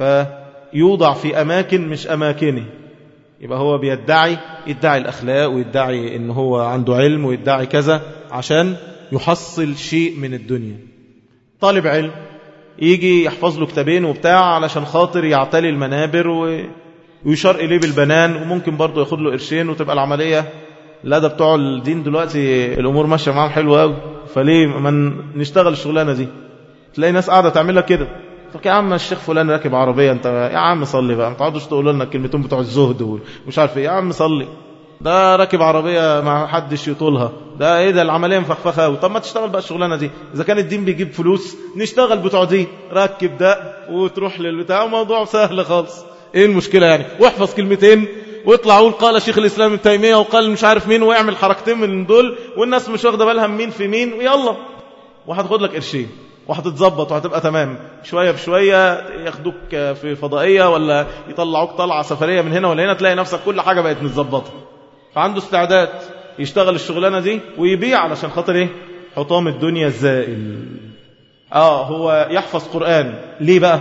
فيوضع في اماكن مش اماكنه يبقى هو بيدعي يدعي الاخلاق ويدعي ان هو عنده علم ويدعي كذا عشان يحصل شيء من الدنيا طالب علم يجي يحفظ له كتابين وبتاع علشان خاطر يعتلي المنابر ويشار إليه بالبنان وممكن برضه ياخد له قرشين وتبقى العملية لا ده بتوع الدين دلوقتي الأمور ماشية معاهم حلوة قوي فليه ما نشتغل الشغلانة دي تلاقي ناس قاعدة تعمل لك كده طب يا عم الشيخ فلان راكب عربية انت يا عم صلي بقى ما تقعدوش تقولوا لنا الكلمتين بتوع الزهد ومش عارف ايه يا عم صلي ده راكب عربية ما حدش يطولها ده ايه ده العملية مفخفخة قوي طب ما تشتغل بقى الشغلانة دي اذا كان الدين بيجيب فلوس نشتغل بتوع دي ركب ده وتروح للبتاع موضوع سهل خالص ايه المشكلة يعني واحفظ كلمتين واطلع قول قال شيخ الاسلام ابن تيميه وقال مش عارف مين ويعمل حركتين من دول والناس مش واخده بالها مين في مين ويلا وهتاخد لك قرشين وهتتظبط وهتبقى تمام شويه بشويه ياخدوك في فضائيه ولا يطلعوك طلعه سفريه من هنا ولا هنا تلاقي نفسك كل حاجه بقت متظبطه فعنده استعداد يشتغل الشغلانه دي ويبيع علشان خاطر ايه حطام الدنيا الزائل اه هو يحفظ قران ليه بقى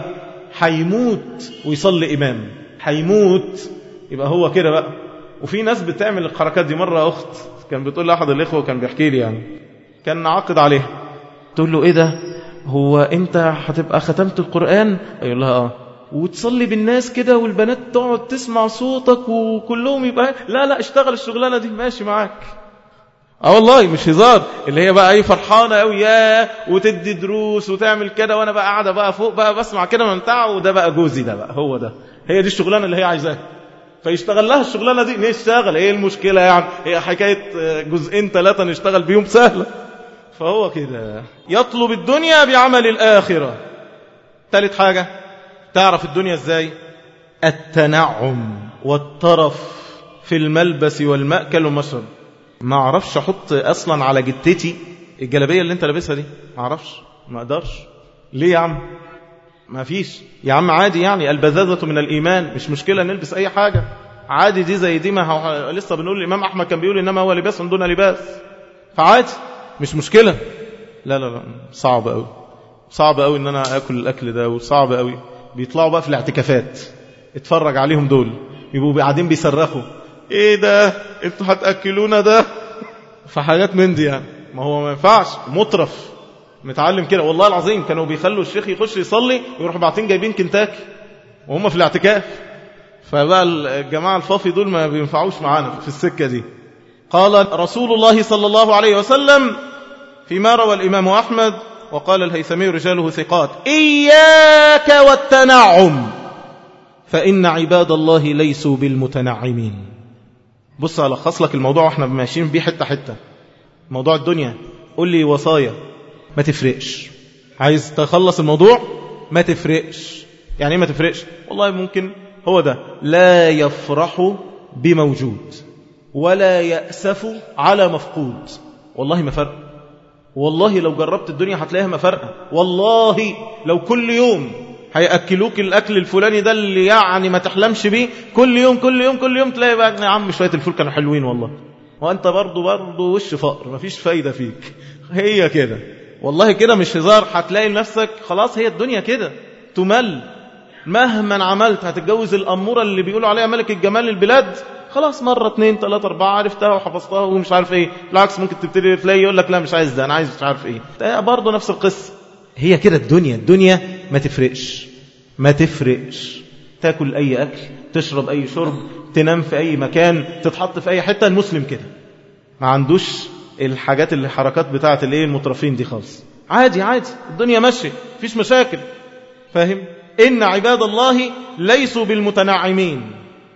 هيموت ويصلي امام هيموت يبقى هو كده بقى وفي ناس بتعمل الحركات دي مرة أخت كان بتقول لأحد الإخوة كان بيحكي لي يعني كان عاقد عليها تقول له إيه ده هو أنت هتبقى ختمت القرآن يقول لها آه وتصلي بالناس كده والبنات تقعد تسمع صوتك وكلهم يبقى لا لا اشتغل الشغلانة دي ماشي معاك اه والله مش هزار اللي هي بقى ايه فرحانة قوي يا وتدي دروس وتعمل كده وانا بقى قاعدة بقى فوق بقى بسمع كده منتع وده بقى جوزي ده بقى هو ده هي دي الشغلانة اللي هي عايزاها فيشتغل لها الشغلانة دي نشتغل ايه المشكلة يعني هي حكاية جزئين ثلاثة نشتغل بيهم سهلة فهو كده يطلب الدنيا بعمل الآخرة ثالث حاجة تعرف الدنيا ازاي التنعم والطرف في الملبس والمأكل والمشرب ما اعرفش احط اصلا على جتتي الجلابيه اللي انت لابسها دي ما اعرفش ما اقدرش ليه يا عم ما فيش يا عم عادي يعني البذاذة من الإيمان مش مشكلة نلبس أي حاجة عادي دي زي دي ما هو لسه بنقول الإمام أحمد كان بيقول إنما هو لباس دون لباس فعادي مش مشكلة لا لا لا صعب قوي صعب قوي إن أنا أكل الأكل ده وصعب قوي بيطلعوا بقى في الاعتكافات اتفرج عليهم دول يبقوا قاعدين بيصرخوا ايه ده انتوا هتاكلونا ده فحاجات من دي يعني ما هو ما ينفعش مطرف متعلم كده والله العظيم كانوا بيخلوا الشيخ يخش يصلي ويروحوا باعتين جايبين كنتاكي وهم في الاعتكاف فبقى الجماعة الفافي دول ما بينفعوش معانا في السكة دي قال رسول الله صلى الله عليه وسلم فيما روى الإمام أحمد وقال الهيثمي رجاله ثقات إياك والتنعم فإن عباد الله ليسوا بالمتنعمين بص ألخص لك الموضوع واحنا ماشيين بيه حتة حتة موضوع الدنيا قول لي وصايا ما تفرقش عايز تخلص الموضوع ما تفرقش يعني ايه ما تفرقش والله ممكن هو ده لا يفرح بموجود ولا يأسف على مفقود والله ما فرق والله لو جربت الدنيا هتلاقيها ما فرقة والله لو كل يوم هيأكلوك الأكل الفلاني ده اللي يعني ما تحلمش بيه كل يوم كل يوم كل يوم تلاقي بقى يا عم شوية الفول كانوا حلوين والله وأنت برضو برضو وش فقر مفيش فايدة فيك هي كده والله كده مش هزار هتلاقي نفسك خلاص هي الدنيا كده تمل مهما عملت هتتجوز الأمورة اللي بيقولوا عليها ملك الجمال البلاد خلاص مرة اتنين تلاتة أربعة عرفتها وحفظتها ومش عارف ايه بالعكس ممكن تبتدي تلاقي يقول لك لا مش عايز ده أنا عايز مش عارف ايه برضه نفس القصة هي كده الدنيا الدنيا ما تفرقش ما تفرقش تاكل أي أكل تشرب أي شرب تنام في أي مكان تتحط في أي حتة المسلم كده ما عندوش الحاجات اللي حركات بتاعة الايه المترفين دي خالص عادي عادي الدنيا ماشية فيش مشاكل فاهم إن عباد الله ليسوا بالمتنعمين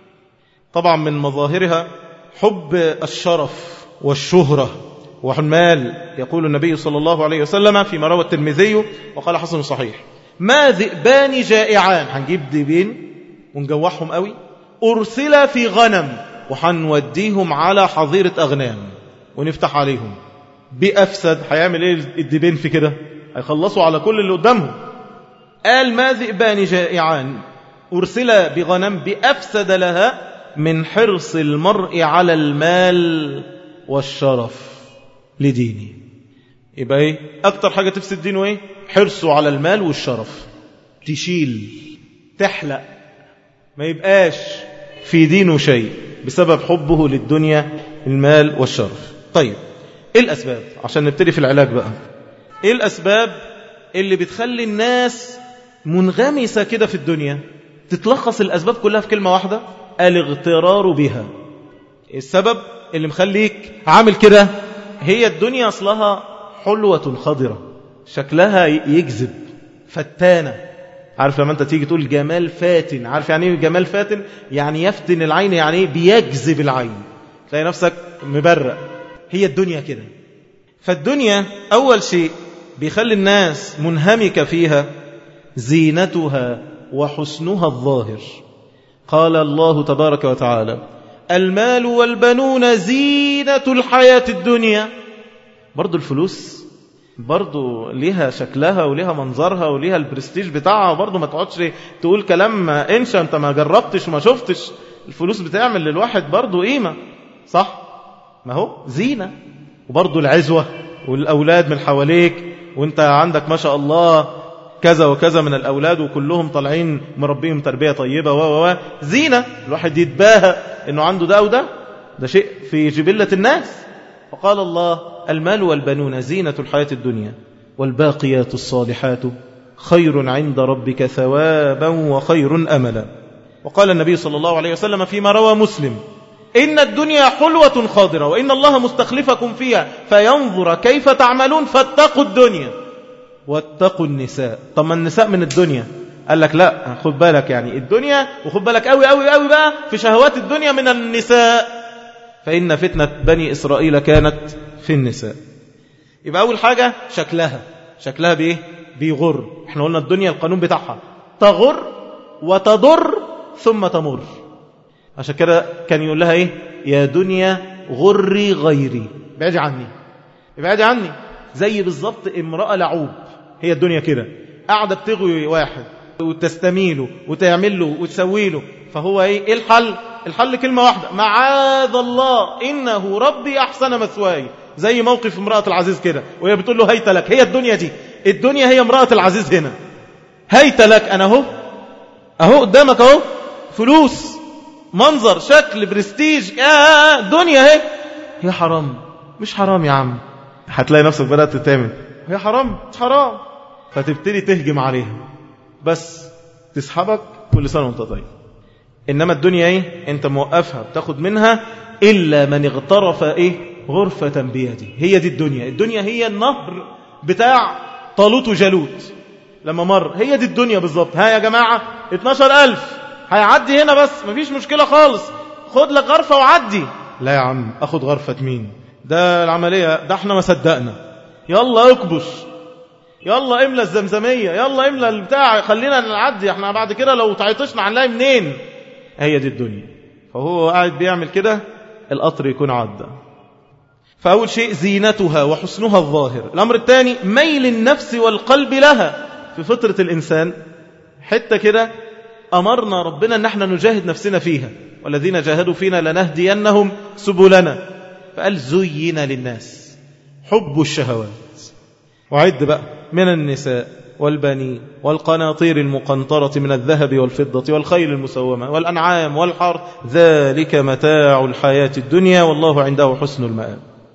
طبعا من مظاهرها حب الشرف والشهرة والمال يقول النبي صلى الله عليه وسلم فيما روى الترمذي وقال حسن صحيح ما ذئبان جائعان هنجيب ذئبين ونجوعهم قوي أرسل في غنم وحنوديهم على حظيرة أغنام ونفتح عليهم بأفسد هيعمل ايه الدبين في كده هيخلصوا على كل اللي قدامهم قال ما ذئبان جائعان أرسل بغنم بأفسد لها من حرص المرء على المال والشرف لدينه يبقى ايه اكتر حاجة تفسد دينه ايه حرصه على المال والشرف تشيل تحلق ما يبقاش في دينه شيء بسبب حبه للدنيا المال والشرف طيب ايه الاسباب عشان نبتدي في العلاج بقى ايه الاسباب اللي بتخلي الناس منغمسة كده في الدنيا تتلخص الاسباب كلها في كلمة واحدة الاغترار بها السبب اللي مخليك عامل كده هي الدنيا أصلها حلوة خضرة شكلها يجذب فتانة عارف لما أنت تيجي تقول جمال فاتن عارف يعني ايه جمال فاتن يعني يفتن العين يعني ايه بيجذب العين تلاقي نفسك مبرق هي الدنيا كده فالدنيا أول شيء بيخلي الناس منهمكة فيها زينتها وحسنها الظاهر قال الله تبارك وتعالى المال والبنون زينة الحياة الدنيا برضو الفلوس برضو ليها شكلها وليها منظرها وليها البرستيج بتاعها برضو ما تقعدش تقول كلام انشا انت ما جربتش وما شفتش الفلوس بتعمل للواحد برضو قيمة صح ما هو زينة وبرضو العزوة والأولاد من حواليك وانت عندك ما شاء الله كذا وكذا من الأولاد وكلهم طالعين مربيهم تربية طيبة و و زينة الواحد يتباهى انه عنده ده وده ده شيء في جبلة الناس وقال الله المال والبنون زينة الحياة الدنيا والباقيات الصالحات خير عند ربك ثوابا وخير أملا وقال النبي صلى الله عليه وسلم فيما روى مسلم إن الدنيا حلوة خاضرة وإن الله مستخلفكم فيها فينظر كيف تعملون فاتقوا الدنيا واتقوا النساء طب ما النساء من الدنيا قال لك لا خد بالك يعني الدنيا وخد بالك قوي قوي قوي بقى في شهوات الدنيا من النساء فإن فتنة بني إسرائيل كانت في النساء يبقى أول حاجة شكلها شكلها بإيه بيغر احنا قلنا الدنيا القانون بتاعها تغر وتضر ثم تمر عشان كده كان يقول لها ايه يا دنيا غري غيري ابعدي عني ابعدي عني زي بالظبط امرأة لعوب هي الدنيا كده قاعدة بتغوي واحد وتستميله وتعمل له وتسوي له فهو ايه ايه الحل الحل كلمة واحدة معاذ الله إنه ربي أحسن مثواي زي موقف امرأة العزيز كده وهي بتقول له هيت لك هي الدنيا دي الدنيا هي امرأة العزيز هنا هيت لك أنا اهو اهو قدامك اهو فلوس منظر شكل برستيج يا دنيا اهي يا حرام مش حرام يا عم هتلاقي نفسك بدأت تتامن هي حرام مش حرام فتبتدي تهجم عليها بس تسحبك كل سنة وانت طيب إنما الدنيا إيه أنت موقفها بتاخد منها إلا من اغترف إيه غرفة بيده هي دي الدنيا الدنيا هي النهر بتاع طالوت وجالوت لما مر هي دي الدنيا بالظبط ها يا جماعة 12000 هيعدي هنا بس مفيش مشكلة خالص خد لك غرفة وعدي لا يا عم أخد غرفة مين ده العملية ده احنا ما صدقنا يلا اكبش يلا املى الزمزمية يلا املى البتاع خلينا نعدي احنا بعد كده لو تعيطشنا هنلاقي منين هي دي الدنيا فهو قاعد بيعمل كده القطر يكون عدى فأول شيء زينتها وحسنها الظاهر الأمر الثاني ميل النفس والقلب لها في فطرة الإنسان حتى كده أمرنا ربنا أن احنا نجاهد نفسنا فيها والذين جاهدوا فينا لنهدينهم سبلنا فقال زين للناس حب الشهوات وعد بقى من النساء والبنين والقناطير المقنطرة من الذهب والفضة والخيل المسومة والأنعام والحر ذلك متاع الحياة الدنيا والله عنده حسن المآب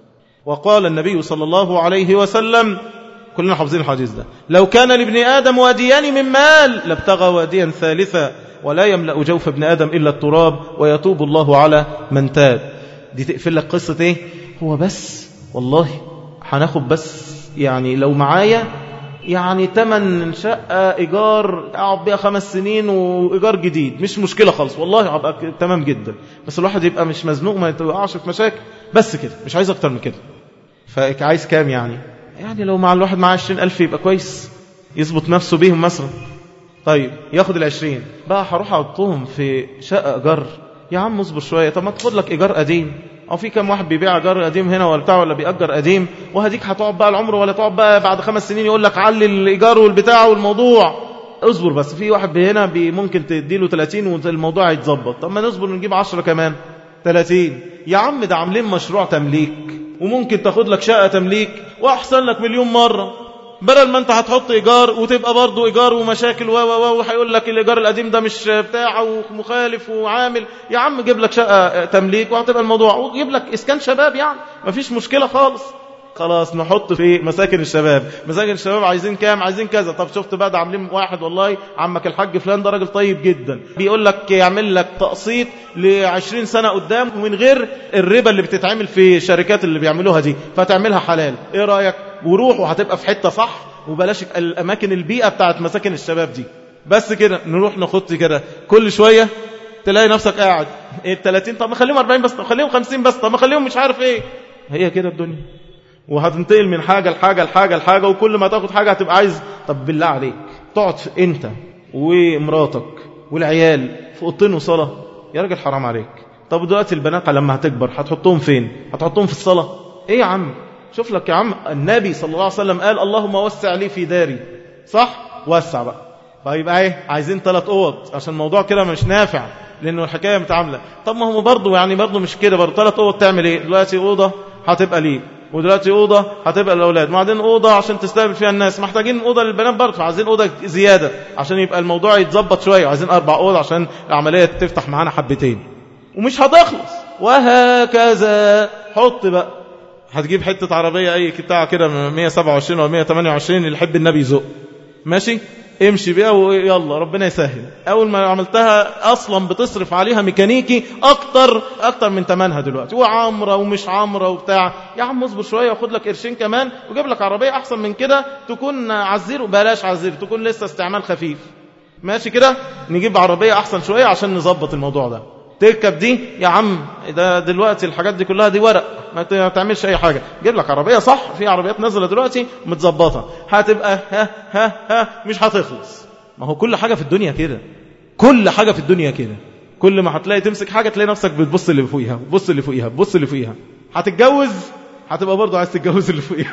وقال النبي صلى الله عليه وسلم كلنا حافظين الحديث ده لو كان لابن آدم واديان من مال لابتغى واديا ثالثا ولا يملأ جوف ابن آدم إلا التراب ويتوب الله على من تاب دي تقفل لك قصة ايه هو بس والله هناخد بس يعني لو معايا يعني تمن شقة إيجار أقعد بيها خمس سنين وإيجار جديد مش مشكلة خالص والله هبقى تمام جدا بس الواحد يبقى مش مزنوق ما يتوقعش في مشاكل بس كده مش عايز أكتر من كده فعايز كام يعني يعني لو مع الواحد معاه عشرين ألف يبقى كويس يظبط نفسه بيهم مثلا طيب ياخد العشرين بقى هروح أحطهم في شقة إيجار يا عم اصبر شوية طب ما تاخد لك إيجار قديم أو في كم واحد بيبيع إيجار قديم هنا ولا بتاع ولا بيأجر قديم وهديك هتقعد بقى العمر ولا تقعد بقى بعد خمس سنين يقول لك علي الإيجار والبتاع والموضوع اصبر بس في واحد هنا بي ممكن تديله 30 والموضوع يتظبط طب ما نصبر نجيب 10 كمان 30 يا عم ده عاملين مشروع تمليك وممكن تاخد لك شقة تمليك وأحسن لك مليون مرة بدل ما انت هتحط ايجار وتبقى برضه ايجار ومشاكل و و وهيقول لك الايجار القديم ده مش بتاعه ومخالف وعامل يا عم جيب لك شقه تمليك وهتبقى الموضوع وجيب لك اسكان شباب يعني مفيش مشكله خالص خلاص نحط في مساكن الشباب مساكن الشباب عايزين كام عايزين كذا طب شفت بقى ده عاملين واحد والله عمك الحاج فلان ده راجل طيب جدا بيقول لك يعمل لك تقسيط ل 20 سنه قدام ومن غير الربا اللي بتتعمل في الشركات اللي بيعملوها دي فتعملها حلال ايه رايك وروح وهتبقى في حته صح وبلاش الاماكن البيئه بتاعت مساكن الشباب دي بس كده نروح نخط كده كل شويه تلاقي نفسك قاعد ايه ال 30 طب ما خليهم 40 بس طب خليهم 50 بس طب ما خليهم مش عارف ايه هي كده الدنيا وهتنتقل من حاجة لحاجة لحاجة لحاجة وكل ما تاخد حاجة هتبقى عايز طب بالله عليك تقعد انت ومراتك والعيال في اوضتين وصلاة يا راجل حرام عليك طب دلوقتي البنات لما هتكبر هتحطهم فين هتحطهم في الصلاة ايه يا عم شوف لك يا عم النبي صلى الله عليه وسلم قال اللهم وسع لي في داري صح وسع بقى فيبقى ايه عايزين ثلاث اوض عشان الموضوع كده مش نافع لانه الحكايه متعامله طب ما هو برضه يعني برضه مش كده برضه ثلاث اوض تعمل ايه دلوقتي اوضه هتبقى ليك ودلوقتي اوضه هتبقى للاولاد وبعدين اوضه عشان تستقبل فيها الناس محتاجين اوضه للبنات برضه عايزين اوضه زياده عشان يبقى الموضوع يتظبط شويه وعايزين اربع اوض عشان العمليه تفتح معانا حبتين ومش هتخلص وهكذا حط بقى هتجيب حته عربيه اي بتاع كده 127 ولا 128 اللي يحب النبي يزق ماشي امشي بيها ويلا ربنا يسهل اول ما عملتها اصلا بتصرف عليها ميكانيكي اكتر اكتر من ثمنها دلوقتي وعمره ومش عمره وبتاع يا عم اصبر شويه وخد لك قرشين كمان وجيب لك عربيه احسن من كده تكون عزير بلاش عزير تكون لسه استعمال خفيف ماشي كده نجيب عربيه احسن شويه عشان نظبط الموضوع ده تركب دي يا عم ده دلوقتي الحاجات دي كلها دي ورق ما تعملش اي حاجه جيب لك عربيه صح في عربيات نازله دلوقتي متظبطه هتبقى ها ها ها مش هتخلص ما هو كل حاجه في الدنيا كده كل حاجه في الدنيا كده كل ما هتلاقي تمسك حاجه تلاقي نفسك بتبص اللي فوقيها بص اللي فوقيها بص اللي فوقيها هتتجوز هتبقى برضه عايز تتجوز اللي فوقيها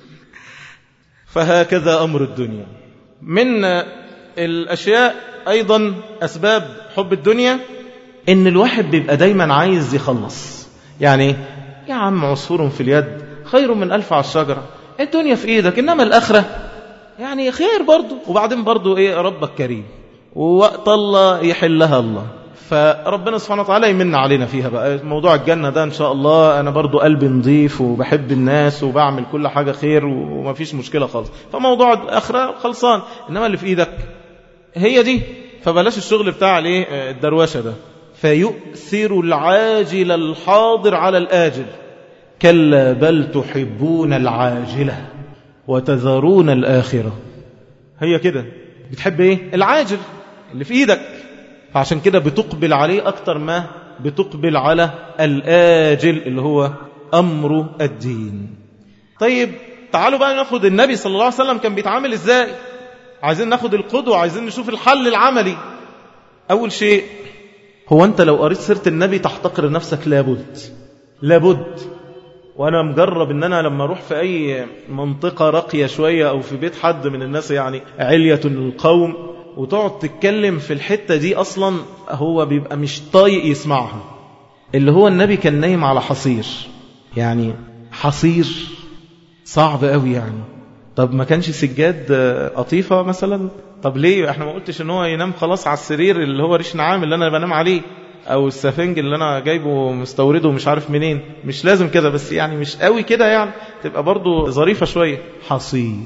فهكذا امر الدنيا من الاشياء ايضا اسباب حب الدنيا ان الواحد بيبقى دايما عايز يخلص يعني يا عم عصفور في اليد خير من ألف على الشجرة الدنيا في ايدك انما الاخرة يعني خير برضو وبعدين برضو ايه ربك كريم ووقت الله يحلها الله فربنا سبحانه وتعالى يمن علينا فيها بقى موضوع الجنة ده إن شاء الله أنا برضو قلبي نظيف وبحب الناس وبعمل كل حاجة خير وما فيش مشكلة خالص فموضوع الآخرة خلصان إنما اللي في إيدك هي دي فبلاش الشغل بتاع عليه الدرواشة ده فيؤثر العاجل الحاضر على الآجل كلا بل تحبون العاجلة وتذرون الآخرة هي كده بتحب ايه العاجل اللي في ايدك فعشان كده بتقبل عليه أكتر ما بتقبل على الآجل اللي هو أمر الدين طيب تعالوا بقى ناخد النبي صلى الله عليه وسلم كان بيتعامل ازاي عايزين ناخد القدوة عايزين نشوف الحل العملي أول شيء هو أنت لو قريت سيرة النبي تحتقر نفسك لابد لابد وأنا مجرب أن أنا لما أروح في أي منطقة راقية شوية أو في بيت حد من الناس يعني علية القوم وتقعد تتكلم في الحتة دي أصلا هو بيبقى مش طايق يسمعها اللي هو النبي كان نايم على حصير يعني حصير صعب قوي يعني طب ما كانش سجاد قطيفة مثلا طب ليه احنا ما قلتش ان هو ينام خلاص على السرير اللي هو ريش نعام اللي انا بنام عليه او السفنج اللي انا جايبه مستورده ومش عارف منين مش لازم كده بس يعني مش قوي كده يعني تبقى برضو ظريفة شوية حصير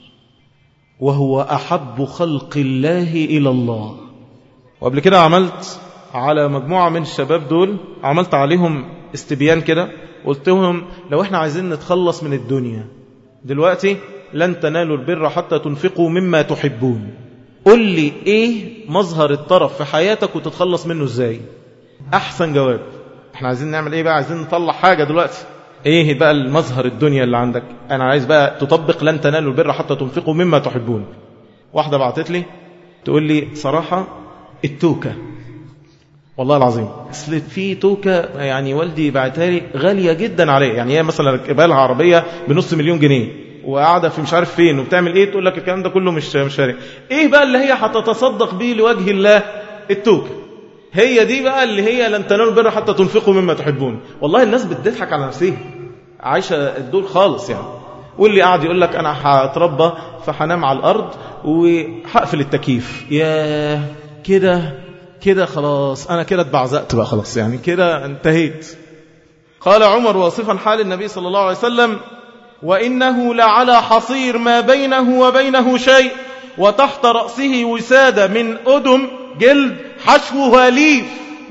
وهو أحب خلق الله إلى الله وقبل كده عملت على مجموعة من الشباب دول عملت عليهم استبيان كده قلت لهم لو احنا عايزين نتخلص من الدنيا دلوقتي لن تنالوا البر حتى تنفقوا مما تحبون قل لي ايه مظهر الطرف في حياتك وتتخلص منه ازاي احسن جواب احنا عايزين نعمل ايه بقى عايزين نطلع حاجة دلوقتي ايه بقى المظهر الدنيا اللي عندك انا عايز بقى تطبق لن تنالوا البر حتى تنفقوا مما تحبون واحدة بعتت لي تقول لي صراحة التوكة والله العظيم اصل في توكة يعني والدي بعتها لي غالية جدا عليه يعني هي مثلا ركبها لها عربية بنص مليون جنيه وقاعدة في مش عارف فين وبتعمل ايه تقول لك الكلام ده كله مش مش فارق ايه بقى اللي هي هتتصدق بيه لوجه الله التوكة هي دي بقى اللي هي لن تنالوا البر حتى تنفقوا مما تحبون والله الناس بتضحك على نفسها عايشة الدول خالص يعني واللي قاعد يقول لك انا هتربى فهنام على الارض وهقفل التكييف يا كده كده خلاص انا كده اتبعزقت بقى خلاص يعني كده انتهيت قال عمر واصفا حال النبي صلى الله عليه وسلم وإنه لعلى حصير ما بينه وبينه شيء وتحت رأسه وسادة من أدم جلد حشوها ليف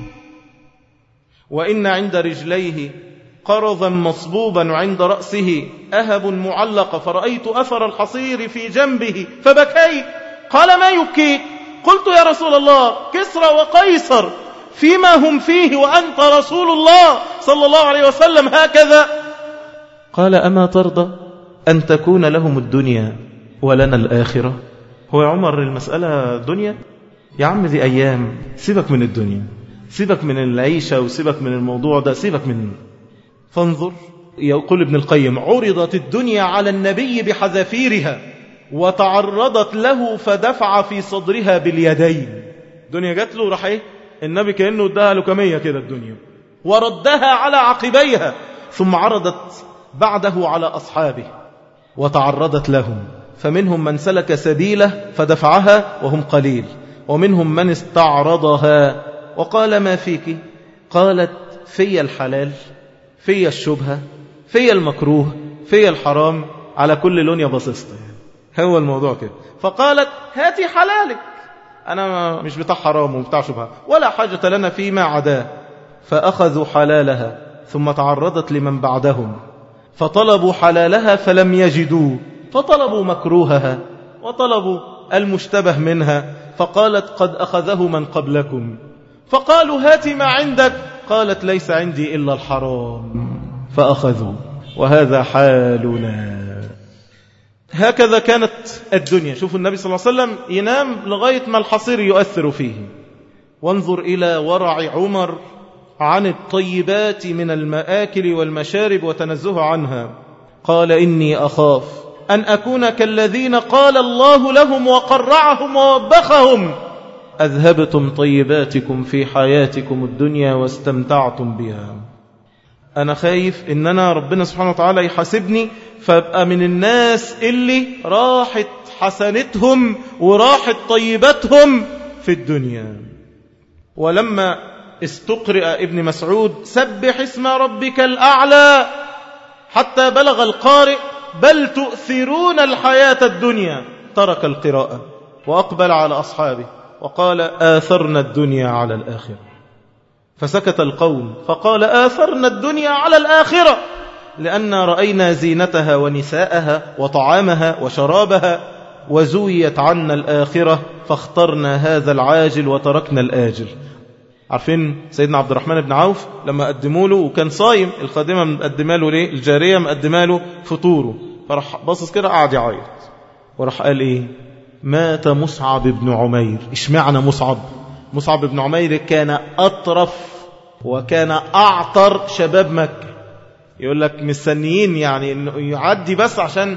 وإن عند رجليه قرضا مصبوبا وعند رأسه أهب معلق فرأيت أثر الحصير في جنبه فبكيت قال ما يبكيك قلت يا رسول الله كسرى وقيصر فيما هم فيه وأنت رسول الله صلى الله عليه وسلم هكذا قال أما ترضى أن تكون لهم الدنيا ولنا الآخرة هو يا عمر المسألة دنيا يا عم دي أيام سيبك من الدنيا سيبك من العيشة وسيبك من الموضوع ده سيبك منه فانظر يقول ابن القيم عرضت الدنيا على النبي بحذافيرها وتعرضت له فدفع في صدرها باليدين الدنيا جات له راح ايه النبي كأنه اداها لكمية كده الدنيا وردها على عقبيها ثم عرضت بعده على أصحابه وتعرضت لهم فمنهم من سلك سبيله فدفعها وهم قليل ومنهم من استعرضها وقال ما فيك قالت في الحلال في الشبهة في المكروه في الحرام على كل لون يبصصت هو الموضوع كده فقالت هاتي حلالك أنا مش بتاع حرام وبتاع شبهة ولا حاجة لنا فيما عداه فأخذوا حلالها ثم تعرضت لمن بعدهم فطلبوا حلالها فلم يجدوه فطلبوا مكروهها وطلبوا المشتبه منها فقالت قد أخذه من قبلكم فقالوا هات ما عندك قالت ليس عندي إلا الحرام فأخذوا وهذا حالنا هكذا كانت الدنيا شوفوا النبي صلى الله عليه وسلم ينام لغاية ما الحصير يؤثر فيه وانظر إلى ورع عمر عن الطيبات من المآكل والمشارب وتنزه عنها قال إني أخاف أن أكون كالذين قال الله لهم وقرعهم ووبخهم أذهبتم طيباتكم في حياتكم الدنيا واستمتعتم بها أنا خايف إن أنا ربنا سبحانه وتعالى يحاسبني فأبقى من الناس اللي راحت حسنتهم وراحت طيبتهم في الدنيا ولما استقرئ ابن مسعود سبح اسم ربك الأعلى حتى بلغ القارئ بل تؤثرون الحياة الدنيا ترك القراءة وأقبل على أصحابه وقال آثرنا الدنيا على الآخرة فسكت القوم فقال آثرنا الدنيا على الآخرة لأن رأينا زينتها ونساءها وطعامها وشرابها وزويت عنا الآخرة فاخترنا هذا العاجل وتركنا الآجل عارفين سيدنا عبد الرحمن بن عوف لما قدموا له وكان صايم الخادمة مقدمه له ليه الجارية مقدمه له فطوره فراح باصص كده قعد يعيط وراح قال ايه مات مصعب بن عمير اشمعنى مصعب مصعب بن عمير كان أطرف وكان أعطر شباب مكة يقول لك مستنيين يعني انه يعدي بس عشان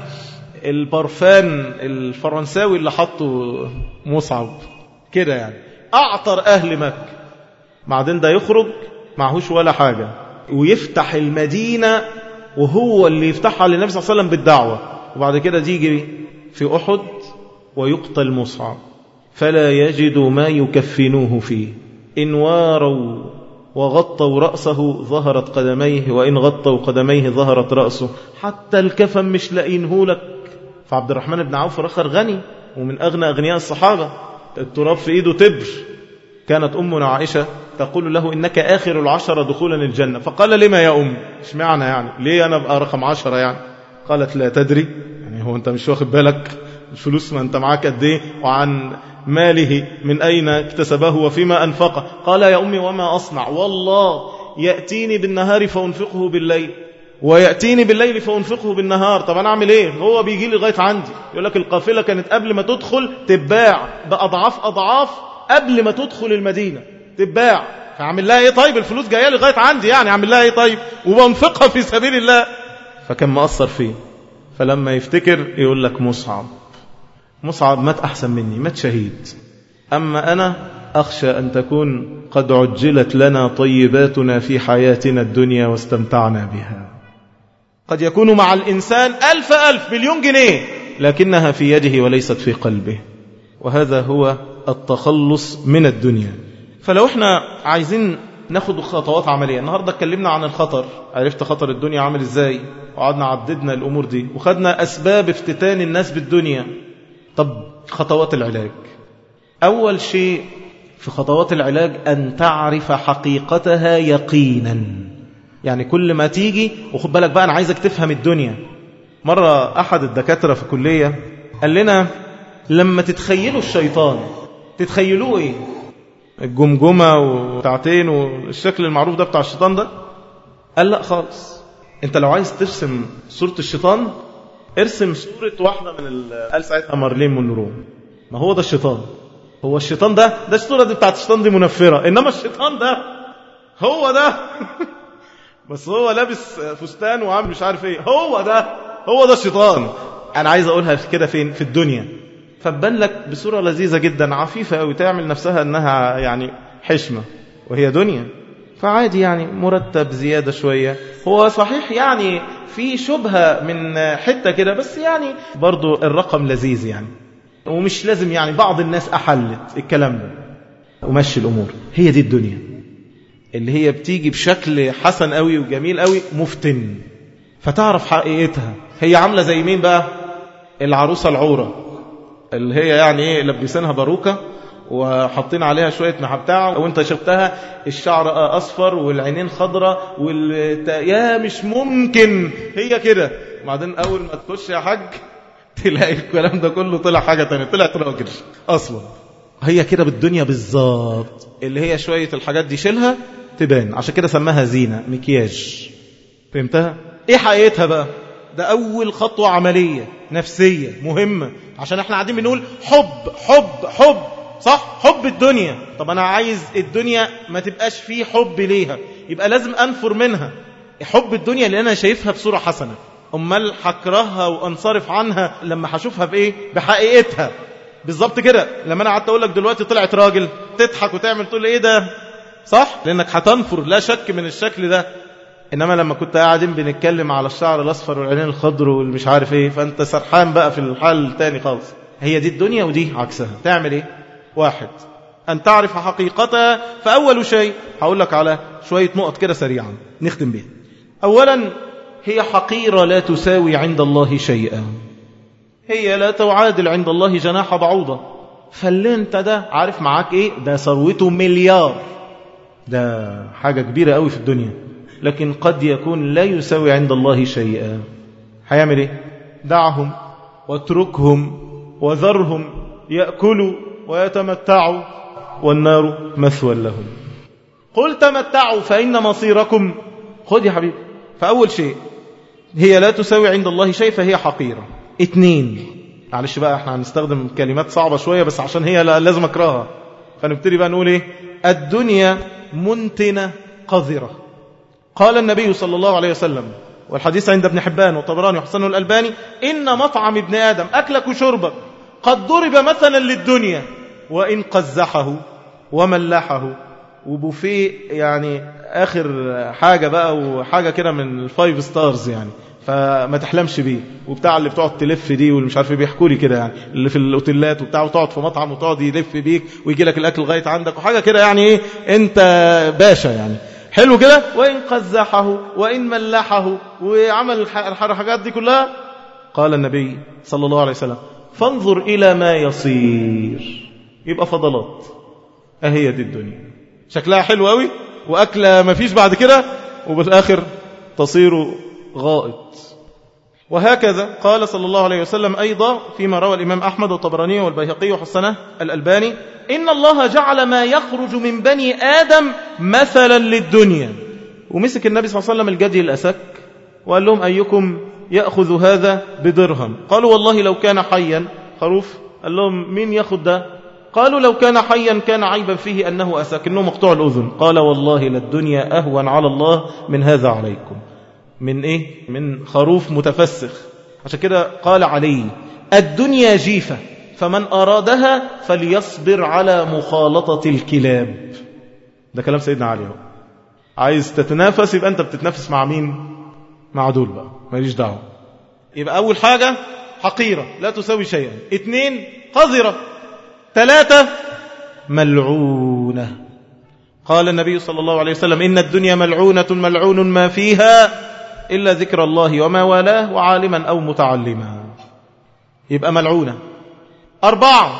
البرفان الفرنساوي اللي حطه مصعب كده يعني أعطر أهل مكة بعدين ده يخرج معهوش ولا حاجة ويفتح المدينة وهو اللي يفتحها للنبي صلى الله عليه وسلم بالدعوة وبعد كده تيجي في أحد ويقتل مصعب فلا يجد ما يكفنوه فيه إن واروا وغطوا رأسه ظهرت قدميه وإن غطوا قدميه ظهرت رأسه حتى الكفن مش لاقينه لك فعبد الرحمن بن عوف رخر غني ومن أغنى أغنياء الصحابة التراب في إيده تبر كانت أمنا عائشة تقول له إنك آخر العشرة دخولا الجنة فقال لما يا أم إيش معنى يعني ليه أنا بقى رقم عشرة يعني قالت لا تدري يعني هو أنت مش واخد بالك الفلوس ما أنت معاك قد إيه وعن ماله من أين اكتسبه وفيما أنفقه قال يا أمي وما أصنع والله يأتيني بالنهار فأنفقه بالليل ويأتيني بالليل فأنفقه بالنهار طب أنا أعمل إيه هو بيجي لي لغاية عندي يقول لك القافلة كانت قبل ما تدخل تباع بأضعاف أضعاف قبل ما تدخل المدينة تباع فأعمل لها إيه طيب الفلوس جاية لي لغاية عندي يعني أعمل لها إيه طيب وبنفقها في سبيل الله فكان مأثر فيه فلما يفتكر يقول لك مصعب مصعب مات أحسن مني مات شهيد أما أنا أخشى أن تكون قد عجلت لنا طيباتنا في حياتنا الدنيا واستمتعنا بها قد يكون مع الإنسان ألف ألف مليون جنيه لكنها في يده وليست في قلبه وهذا هو التخلص من الدنيا فلو احنا عايزين ناخد خطوات عملية النهاردة اتكلمنا عن الخطر عرفت خطر الدنيا عامل ازاي وقعدنا عددنا الأمور دي وخدنا أسباب افتتان الناس بالدنيا طب خطوات العلاج أول شيء في خطوات العلاج أن تعرف حقيقتها يقينا يعني كل ما تيجي وخد بالك بقى أنا عايزك تفهم الدنيا مرة أحد الدكاترة في كلية قال لنا لما تتخيلوا الشيطان تتخيلوه ايه الجمجمة وبتاعتين والشكل المعروف ده بتاع الشيطان ده قال لا خالص انت لو عايز ترسم صورة الشيطان ارسم صورة واحدة من ال... قال ساعتها مارلين مونرو ما هو ده الشيطان هو الشيطان ده ده الصورة دي بتاعت الشيطان دي منفرة انما الشيطان ده هو ده بس هو لابس فستان وعامل مش عارف ايه هو ده هو ده الشيطان انا عايز اقولها كده فين في الدنيا فبان لك بصورة لذيذة جدا عفيفة قوي تعمل نفسها انها يعني حشمة وهي دنيا فعادي يعني مرتب زيادة شوية هو صحيح يعني في شبهة من حتة كده بس يعني برضو الرقم لذيذ يعني ومش لازم يعني بعض الناس أحلت الكلام ده ومشي الأمور هي دي الدنيا اللي هي بتيجي بشكل حسن قوي وجميل قوي مفتن فتعرف حقيقتها هي عاملة زي مين بقى العروسة العورة اللي هي يعني ايه لبسينها باروكة وحاطين عليها شوية محبتاع وانت شفتها الشعر اصفر والعينين خضرة والت... يا مش ممكن هي كده بعدين اول ما تخش يا حاج تلاقي الكلام ده كله طلع حاجة تانية طلعت راجل اصلا هي كده بالدنيا بالظبط اللي هي شوية الحاجات دي شيلها تبان عشان كده سماها زينة مكياج فهمتها ايه حقيقتها بقى ده اول خطوة عملية نفسية مهمة عشان احنا قاعدين بنقول حب حب حب صح حب الدنيا طب انا عايز الدنيا ما تبقاش فيه حب ليها يبقى لازم انفر منها حب الدنيا اللي انا شايفها بصورة حسنة امال هكرهها وانصرف عنها لما هشوفها بايه بحقيقتها بالظبط كده لما انا قعدت اقول لك دلوقتي طلعت راجل تضحك وتعمل تقول ايه ده صح لانك هتنفر لا شك من الشكل ده انما لما كنت قاعدين بنتكلم على الشعر الاصفر والعينين الخضر والمش عارف ايه فانت سرحان بقى في الحال التاني خالص هي دي الدنيا ودي عكسها تعمل ايه واحد أن تعرف حقيقتها فأول شيء هقول لك على شوية نقط كده سريعا نختم بها أولا هي حقيرة لا تساوي عند الله شيئا هي لا تعادل عند الله جناح بعوضة فاللي انت ده عارف معاك ايه ده ثروته مليار ده حاجة كبيرة قوي في الدنيا لكن قد يكون لا يساوي عند الله شيئا هيعمل ايه دعهم واتركهم وذرهم يأكلوا ويتمتعوا والنار مثوى لهم قل تمتعوا فإن مصيركم خذ يا حبيبي فأول شيء هي لا تساوي عند الله شيء فهي حقيرة اثنين معلش بقى احنا هنستخدم كلمات صعبة شوية بس عشان هي لازم اكرهها فنبتدي بقى نقول ايه الدنيا منتنة قذرة قال النبي صلى الله عليه وسلم والحديث عند ابن حبان وطبراني وحسنه الألباني إن مطعم ابن آدم أكلك وشربك قد ضرب مثلا للدنيا وإن قزحه وملحه وبوفيه يعني آخر حاجة بقى وحاجة كده من الفايف ستارز يعني فما تحلمش بيه وبتاع اللي بتقعد تلف دي واللي مش عارف ايه بيحكوا لي كده يعني اللي في الاوتيلات وبتاع وتقعد في مطعم وتقعد يلف بيك ويجي لك الاكل لغايه عندك وحاجه كده يعني ايه انت باشا يعني حلو كده وان قزحه وان ملحه وعمل الحاجات دي كلها قال النبي صلى الله عليه وسلم فانظر الى ما يصير يبقى فضلات اهي دي الدنيا شكلها حلو قوي واكله ما فيش بعد كده وبالاخر تصير غائط وهكذا قال صلى الله عليه وسلم أيضا فيما روى الإمام أحمد والطبراني والبيهقي وحسنه الألباني إن الله جعل ما يخرج من بني آدم مثلا للدنيا ومسك النبي صلى الله عليه وسلم الجدي الأسك وقال لهم أيكم يأخذ هذا بدرهم قالوا والله لو كان حيا خروف قال لهم مين يأخذ ده قالوا لو كان حيا كان عيبا فيه أنه أسك إنه مقطوع الأذن قال والله للدنيا أهون على الله من هذا عليكم من إيه؟ من خروف متفسخ عشان كده قال علي الدنيا جيفة فمن أرادها فليصبر على مخالطة الكلاب ده كلام سيدنا علي هو. عايز تتنافس يبقى أنت بتتنافس مع مين مع دول بقى ماليش دعوة يبقى أول حاجة حقيرة لا تساوي شيئا اثنين قذرة ثلاثة ملعونة قال النبي صلى الله عليه وسلم إن الدنيا ملعونة ملعون ما فيها إلا ذكر الله وما والاه وعالما أو متعلما يبقى ملعونة أربعة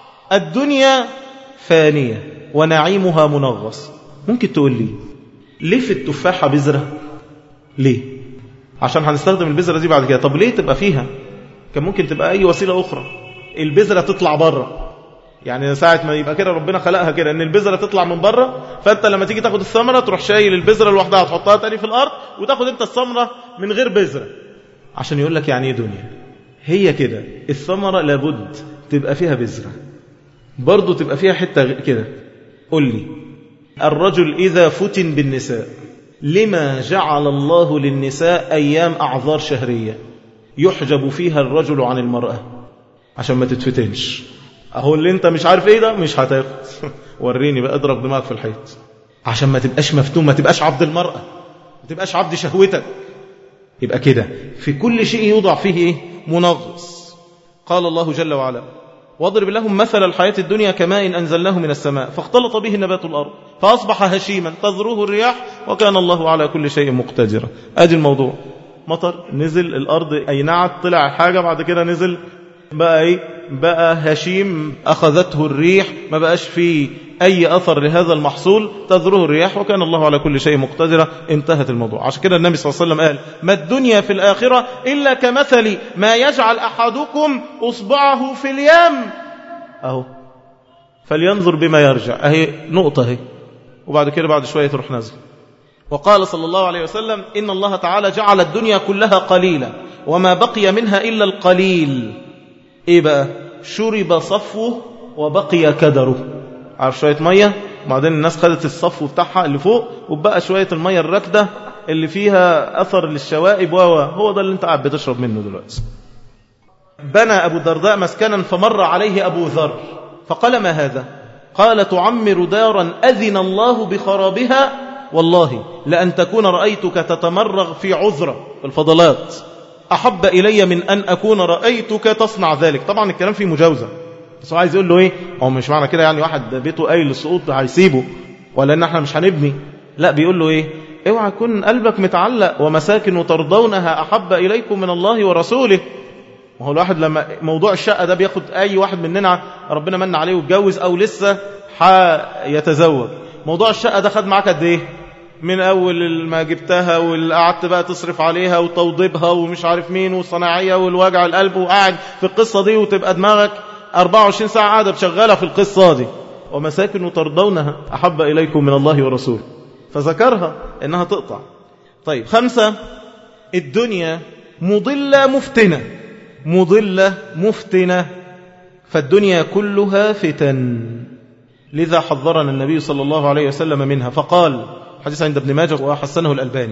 الدنيا فانية ونعيمها منغص ممكن تقول لي ليه في التفاحة بذرة ليه عشان هنستخدم البذرة دي بعد كده طب ليه تبقى فيها كان ممكن تبقى أي وسيلة أخرى البذرة تطلع بره يعني ساعة ما يبقى كده ربنا خلقها كده ان البذرة تطلع من بره فانت لما تيجي تاخد الثمرة تروح شايل البذرة لوحدها تحطها تاني في الارض وتاخد انت الثمرة من غير بذرة عشان يقول لك يعني ايه دنيا هي كده الثمرة لابد تبقى فيها بذرة برضه تبقى فيها حتة كده قل لي الرجل إذا فتن بالنساء لما جعل الله للنساء أيام أعذار شهرية يحجب فيها الرجل عن المرأة عشان ما تتفتنش اهو اللي انت مش عارف ايه ده مش هتاخد وريني بقى اضرب دماغك في الحيط عشان ما تبقاش مفتون ما تبقاش عبد المرأة ما تبقاش عبد شهوتك يبقى كده في كل شيء يوضع فيه ايه منغص قال الله جل وعلا واضرب لهم مثل الحياة الدنيا كماء أنزلناه من السماء فاختلط به نبات الأرض فأصبح هشيما تذروه الرياح وكان الله على كل شيء مقتدرا أدي الموضوع مطر نزل الأرض أينعت طلع حاجة بعد كده نزل بقى ايه بقى هشيم أخذته الريح ما بقاش فيه أي أثر لهذا المحصول تذره الرياح وكان الله على كل شيء مقتدرا انتهت الموضوع عشان كده النبي صلى الله عليه وسلم قال ما الدنيا في الآخرة إلا كمثل ما يجعل أحدكم أصبعه في اليم أهو فلينظر بما يرجع أهي نقطة أهي وبعد كده بعد شوية تروح نازل وقال صلى الله عليه وسلم إن الله تعالى جعل الدنيا كلها قليلة وما بقي منها إلا القليل ايه بقى شرب صفوه وبقي كدره عارف شوية مية بعدين الناس خدت الصفو بتاعها اللي فوق وبقى شوية المية الراكدة اللي فيها أثر للشوائب و هو ده اللي انت قاعد بتشرب منه دلوقتي بنى أبو الدرداء مسكنا فمر عليه أبو ذر فقال ما هذا قال تعمر دارا أذن الله بخرابها والله لأن تكون رأيتك تتمرغ في عذرة في الفضلات أحب إلي من أن أكون رأيتك تصنع ذلك طبعا الكلام فيه مجاوزة بس هو عايز يقول له ايه هو مش معنى كده يعني واحد بيته قايل للسقوط هيسيبه ولا ان احنا مش هنبني لا بيقول له ايه اوعى يكون قلبك متعلق ومساكن ترضونها احب اليكم من الله ورسوله ما هو الواحد لما موضوع الشقه ده بياخد اي واحد مننا ربنا من عليه واتجوز او لسه هيتزوج موضوع الشقه ده خد معاك قد ايه من اول ما جبتها وقعدت بقى تصرف عليها وتوضيبها ومش عارف مين والصناعيه والوجع القلب وقاعد في القصه دي وتبقى دماغك 24 ساعه قاعده شغاله في القصه دي ومساكن ترضونها احب اليكم من الله ورسوله فذكرها انها تقطع طيب خمسه الدنيا مضله مفتنه مضله مفتنه فالدنيا كلها فتن لذا حذرنا النبي صلى الله عليه وسلم منها فقال حديث عند ابن ماجه وحسنه الألباني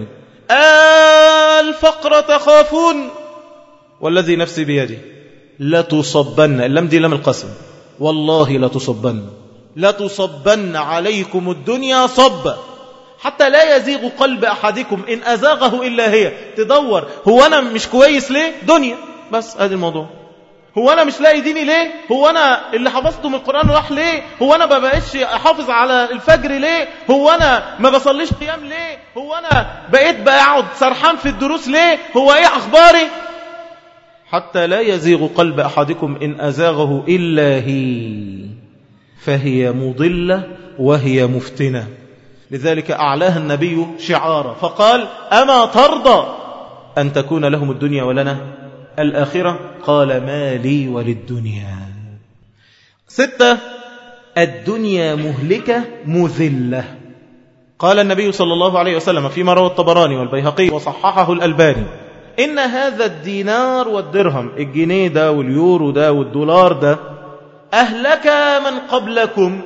الفقر تخافون والذي نفسي بيده لتصبن اللم دي لم القسم والله لتصبن لتصبن عليكم الدنيا صبا حتى لا يزيغ قلب أحدكم إن أزاغه إلا هي تدور هو أنا مش كويس ليه دنيا بس هذا الموضوع هو انا مش لاقي ديني ليه هو انا اللي حفظته من القران راح ليه هو انا ما بقتش احافظ على الفجر ليه هو انا ما بصليش قيام ليه هو انا بقيت بقعد سرحان في الدروس ليه هو ايه اخباري حتى لا يزيغ قلب احدكم ان ازاغه الا هي فهي مضله وهي مفتنه لذلك اعلاها النبي شعارا فقال اما ترضى ان تكون لهم الدنيا ولنا الآخرة قال ما لي وللدنيا ستة الدنيا مهلكة مذلة قال النبي صلى الله عليه وسلم فيما روى الطبراني والبيهقي وصححه الألباني إن هذا الدينار والدرهم الجنيه ده واليورو ده والدولار ده أهلك من قبلكم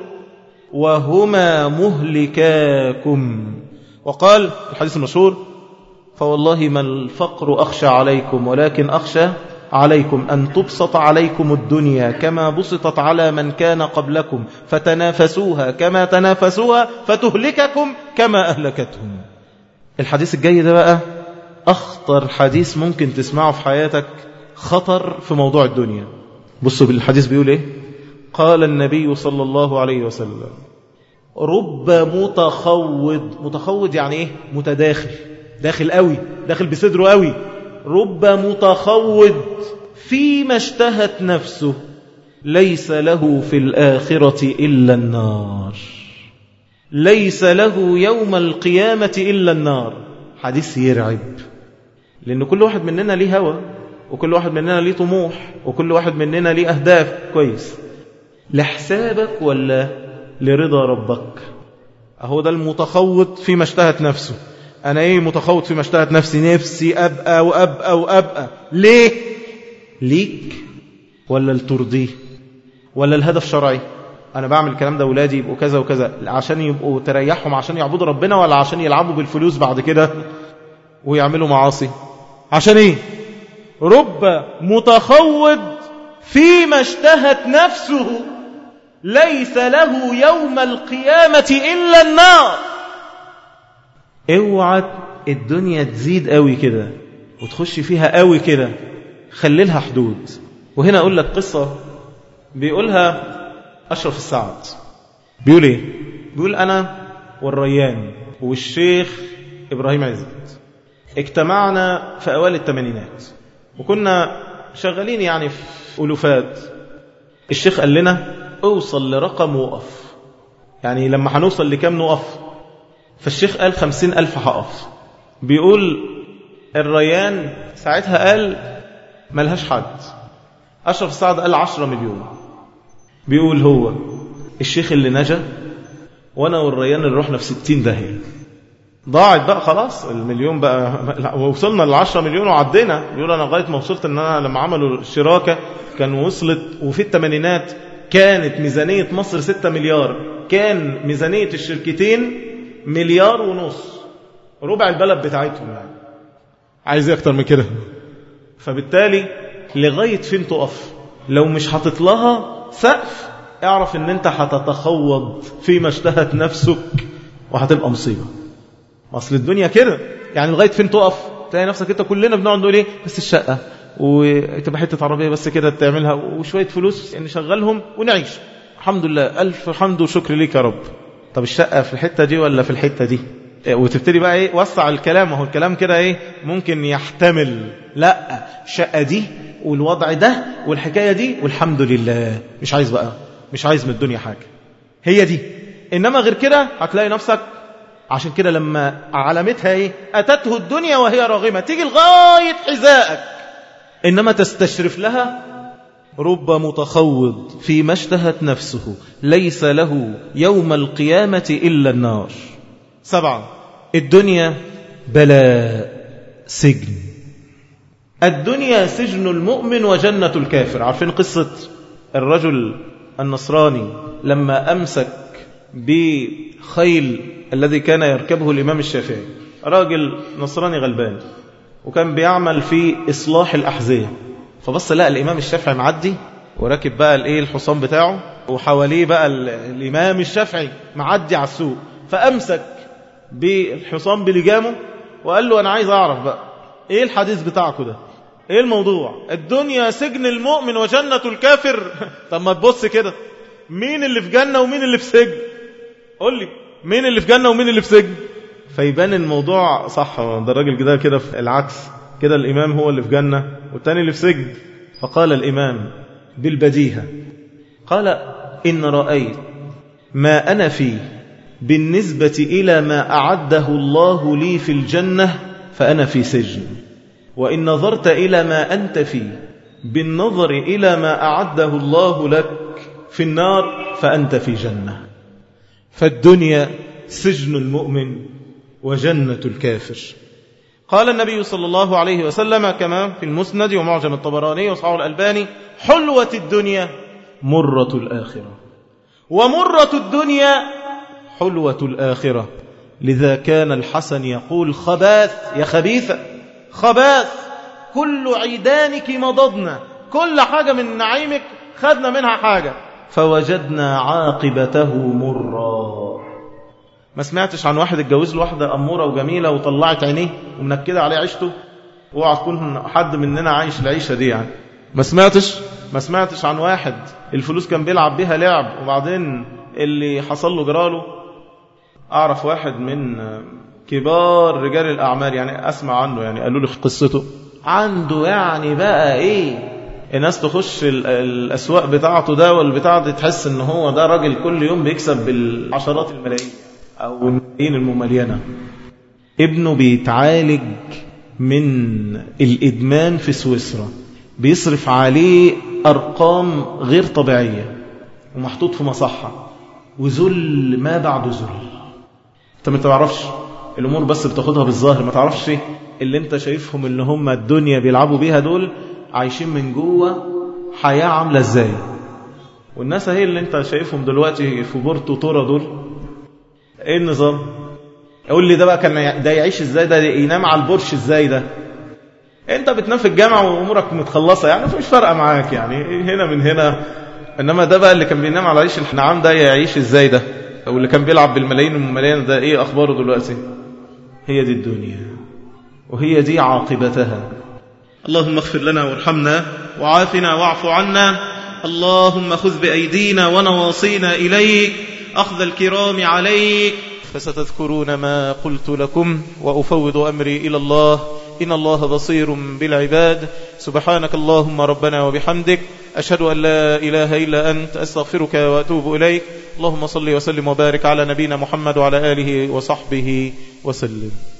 وهما مهلكاكم وقال الحديث المشهور فوالله ما الفقر أخشى عليكم ولكن أخشى عليكم أن تبسط عليكم الدنيا كما بسطت على من كان قبلكم فتنافسوها كما تنافسوها فتهلككم كما أهلكتهم الحديث الجاي ده بقى أخطر حديث ممكن تسمعه في حياتك خطر في موضوع الدنيا بصوا بالحديث بيقول ايه قال النبي صلى الله عليه وسلم رب متخوض متخوض يعني ايه متداخل داخل قوي داخل بصدره قوي رب متخوض فيما اشتهت نفسه ليس له في الآخرة إلا النار ليس له يوم القيامة إلا النار حديث يرعب لأن كل واحد مننا ليه هوى وكل واحد مننا ليه طموح وكل واحد مننا ليه أهداف كويس لحسابك ولا لرضا ربك أهو ده المتخوض فيما اشتهت نفسه أنا إيه متخوض فيما اشتهت نفسي نفسي أبقى وأبقى وأبقى ليه ليك ولا لترضيه ولا الهدف شرعي أنا بعمل الكلام ده ولادي يبقوا كذا وكذا عشان يبقوا تريحهم عشان يعبدوا ربنا ولا عشان يلعبوا بالفلوس بعد كده ويعملوا معاصي عشان إيه رب متخوض فيما اشتهت نفسه ليس له يوم القيامة إلا النار اوعى الدنيا تزيد قوي كده وتخش فيها قوي كده خليلها حدود وهنا أقول لك قصة بيقولها أشرف السعد بيقول إيه بيقول أنا والريان والشيخ إبراهيم عزت اجتمعنا في أوائل الثمانينات وكنا شغالين يعني في ألوفات الشيخ قال لنا اوصل لرقم وقف يعني لما هنوصل لكم نقف فالشيخ قال خمسين ألف هقف بيقول الريان ساعتها قال ملهاش حد أشرف السعد قال عشرة مليون بيقول هو الشيخ اللي نجا وأنا والريان اللي رحنا في ستين داهية ضاعت بقى خلاص المليون بقى وصلنا للعشرة مليون وعدينا بيقول أنا لغاية ما وصلت أن أنا لما عملوا الشراكة كان وصلت وفي الثمانينات كانت ميزانية مصر ستة مليار كان ميزانية الشركتين مليار ونص ربع البلد بتاعتهم يعني عايز ايه اكتر من كده فبالتالي لغاية فين تقف لو مش حاطط لها سقف اعرف ان انت هتتخوض فيما اشتهت نفسك وهتبقى مصيبة اصل الدنيا كده يعني لغاية فين تقف تلاقي نفسك انت كلنا بنقعد نقول ايه بس الشقة وتبقى حتة عربية بس كده تعملها وشوية فلوس نشغلهم ونعيش الحمد لله ألف حمد وشكر ليك يا رب طب الشقة في الحتة دي ولا في الحتة دي وتبتدي بقى ايه وسع الكلام وهو الكلام كده ايه ممكن يحتمل لا الشقة دي والوضع ده والحكاية دي والحمد لله مش عايز بقى مش عايز من الدنيا حاجة هي دي إنما غير كده هتلاقي نفسك عشان كده لما علامتها ايه أتته الدنيا وهي راغمة تيجي لغاية حذائك إنما تستشرف لها رب متخوض فيما اشتهت نفسه ليس له يوم القيامة إلا النار سبعة الدنيا بلاء سجن الدنيا سجن المؤمن وجنة الكافر عارفين قصة الرجل النصراني لما أمسك بخيل الذي كان يركبه الإمام الشافعي راجل نصراني غلبان وكان بيعمل في إصلاح الأحذية فبص لقى الإمام الشافعي معدي وراكب بقى الايه الحصان بتاعه وحواليه بقى الإمام الشافعي معدي على السوق فأمسك بالحصان بلجامه وقال له أنا عايز أعرف بقى إيه الحديث بتاعكم ده إيه الموضوع الدنيا سجن المؤمن وجنة الكافر طب ما تبص كده مين اللي في جنة ومين اللي في سجن قول لي مين اللي في جنة ومين اللي في سجن فيبان الموضوع صح ده الراجل كده كده في العكس كده الإمام هو اللي في جنة والتاني اللي في سجن فقال الإمام بالبديهة قال إن رأيت ما أنا فيه بالنسبة إلى ما أعده الله لي في الجنة فأنا في سجن وإن نظرت إلى ما أنت فيه بالنظر إلى ما أعده الله لك في النار فأنت في جنة فالدنيا سجن المؤمن وجنة الكافر قال النبي صلى الله عليه وسلم كما في المسند ومعجم الطبراني وصحاب الألباني حلوة الدنيا مرة الآخرة ومرة الدنيا حلوة الآخرة لذا كان الحسن يقول خباث يا خبيثة خباث كل عيدانك مضضنا كل حاجة من نعيمك خدنا منها حاجة فوجدنا عاقبته مرا ما سمعتش عن واحد اتجوز له واحدة أمورة وجميلة وطلعت عينيه ومنكدة عليه عيشته اوعى تكون حد مننا عايش العيشة دي يعني ما سمعتش ما سمعتش عن واحد الفلوس كان بيلعب بيها لعب وبعدين اللي حصل له جراله أعرف واحد من كبار رجال الأعمال يعني أسمع عنه يعني قالوا لي قصته عنده يعني بقى إيه الناس تخش الأسواق بتاعته ده والبتاع دي تحس إن هو ده راجل كل يوم بيكسب بالعشرات الملايين أو الملايين المملينة ابنه بيتعالج من الإدمان في سويسرا بيصرف عليه أرقام غير طبيعية ومحطوط في مصحة وذل ما بعد ذل انت ما تعرفش الامور بس بتاخدها بالظاهر ما تعرفش اللي انت شايفهم اللي هم الدنيا بيلعبوا بيها دول عايشين من جوه حياة عاملة ازاي والناس هي اللي انت شايفهم دلوقتي في بورتو تورا دول ايه النظام قول لي ده بقى كان ده يعيش ازاي ده ينام على البرش ازاي ده انت بتنام في الجامعة وامورك متخلصة يعني مش فارقة معاك يعني هنا من هنا انما ده بقى اللي كان بينام على عيش النعام ده يعيش ازاي ده او اللي كان بيلعب بالملايين والملايين ده ايه اخباره دلوقتي هي دي الدنيا وهي دي عاقبتها اللهم اغفر لنا وارحمنا وعافنا واعف عنا اللهم خذ بأيدينا ونواصينا إليك أخذ الكرام عليك فستذكرون ما قلت لكم وأفوض أمري إلى الله إن الله بصير بالعباد سبحانك اللهم ربنا وبحمدك أشهد أن لا إله إلا أنت أستغفرك وأتوب إليك اللهم صل وسلم وبارك على نبينا محمد وعلى آله وصحبه وسلم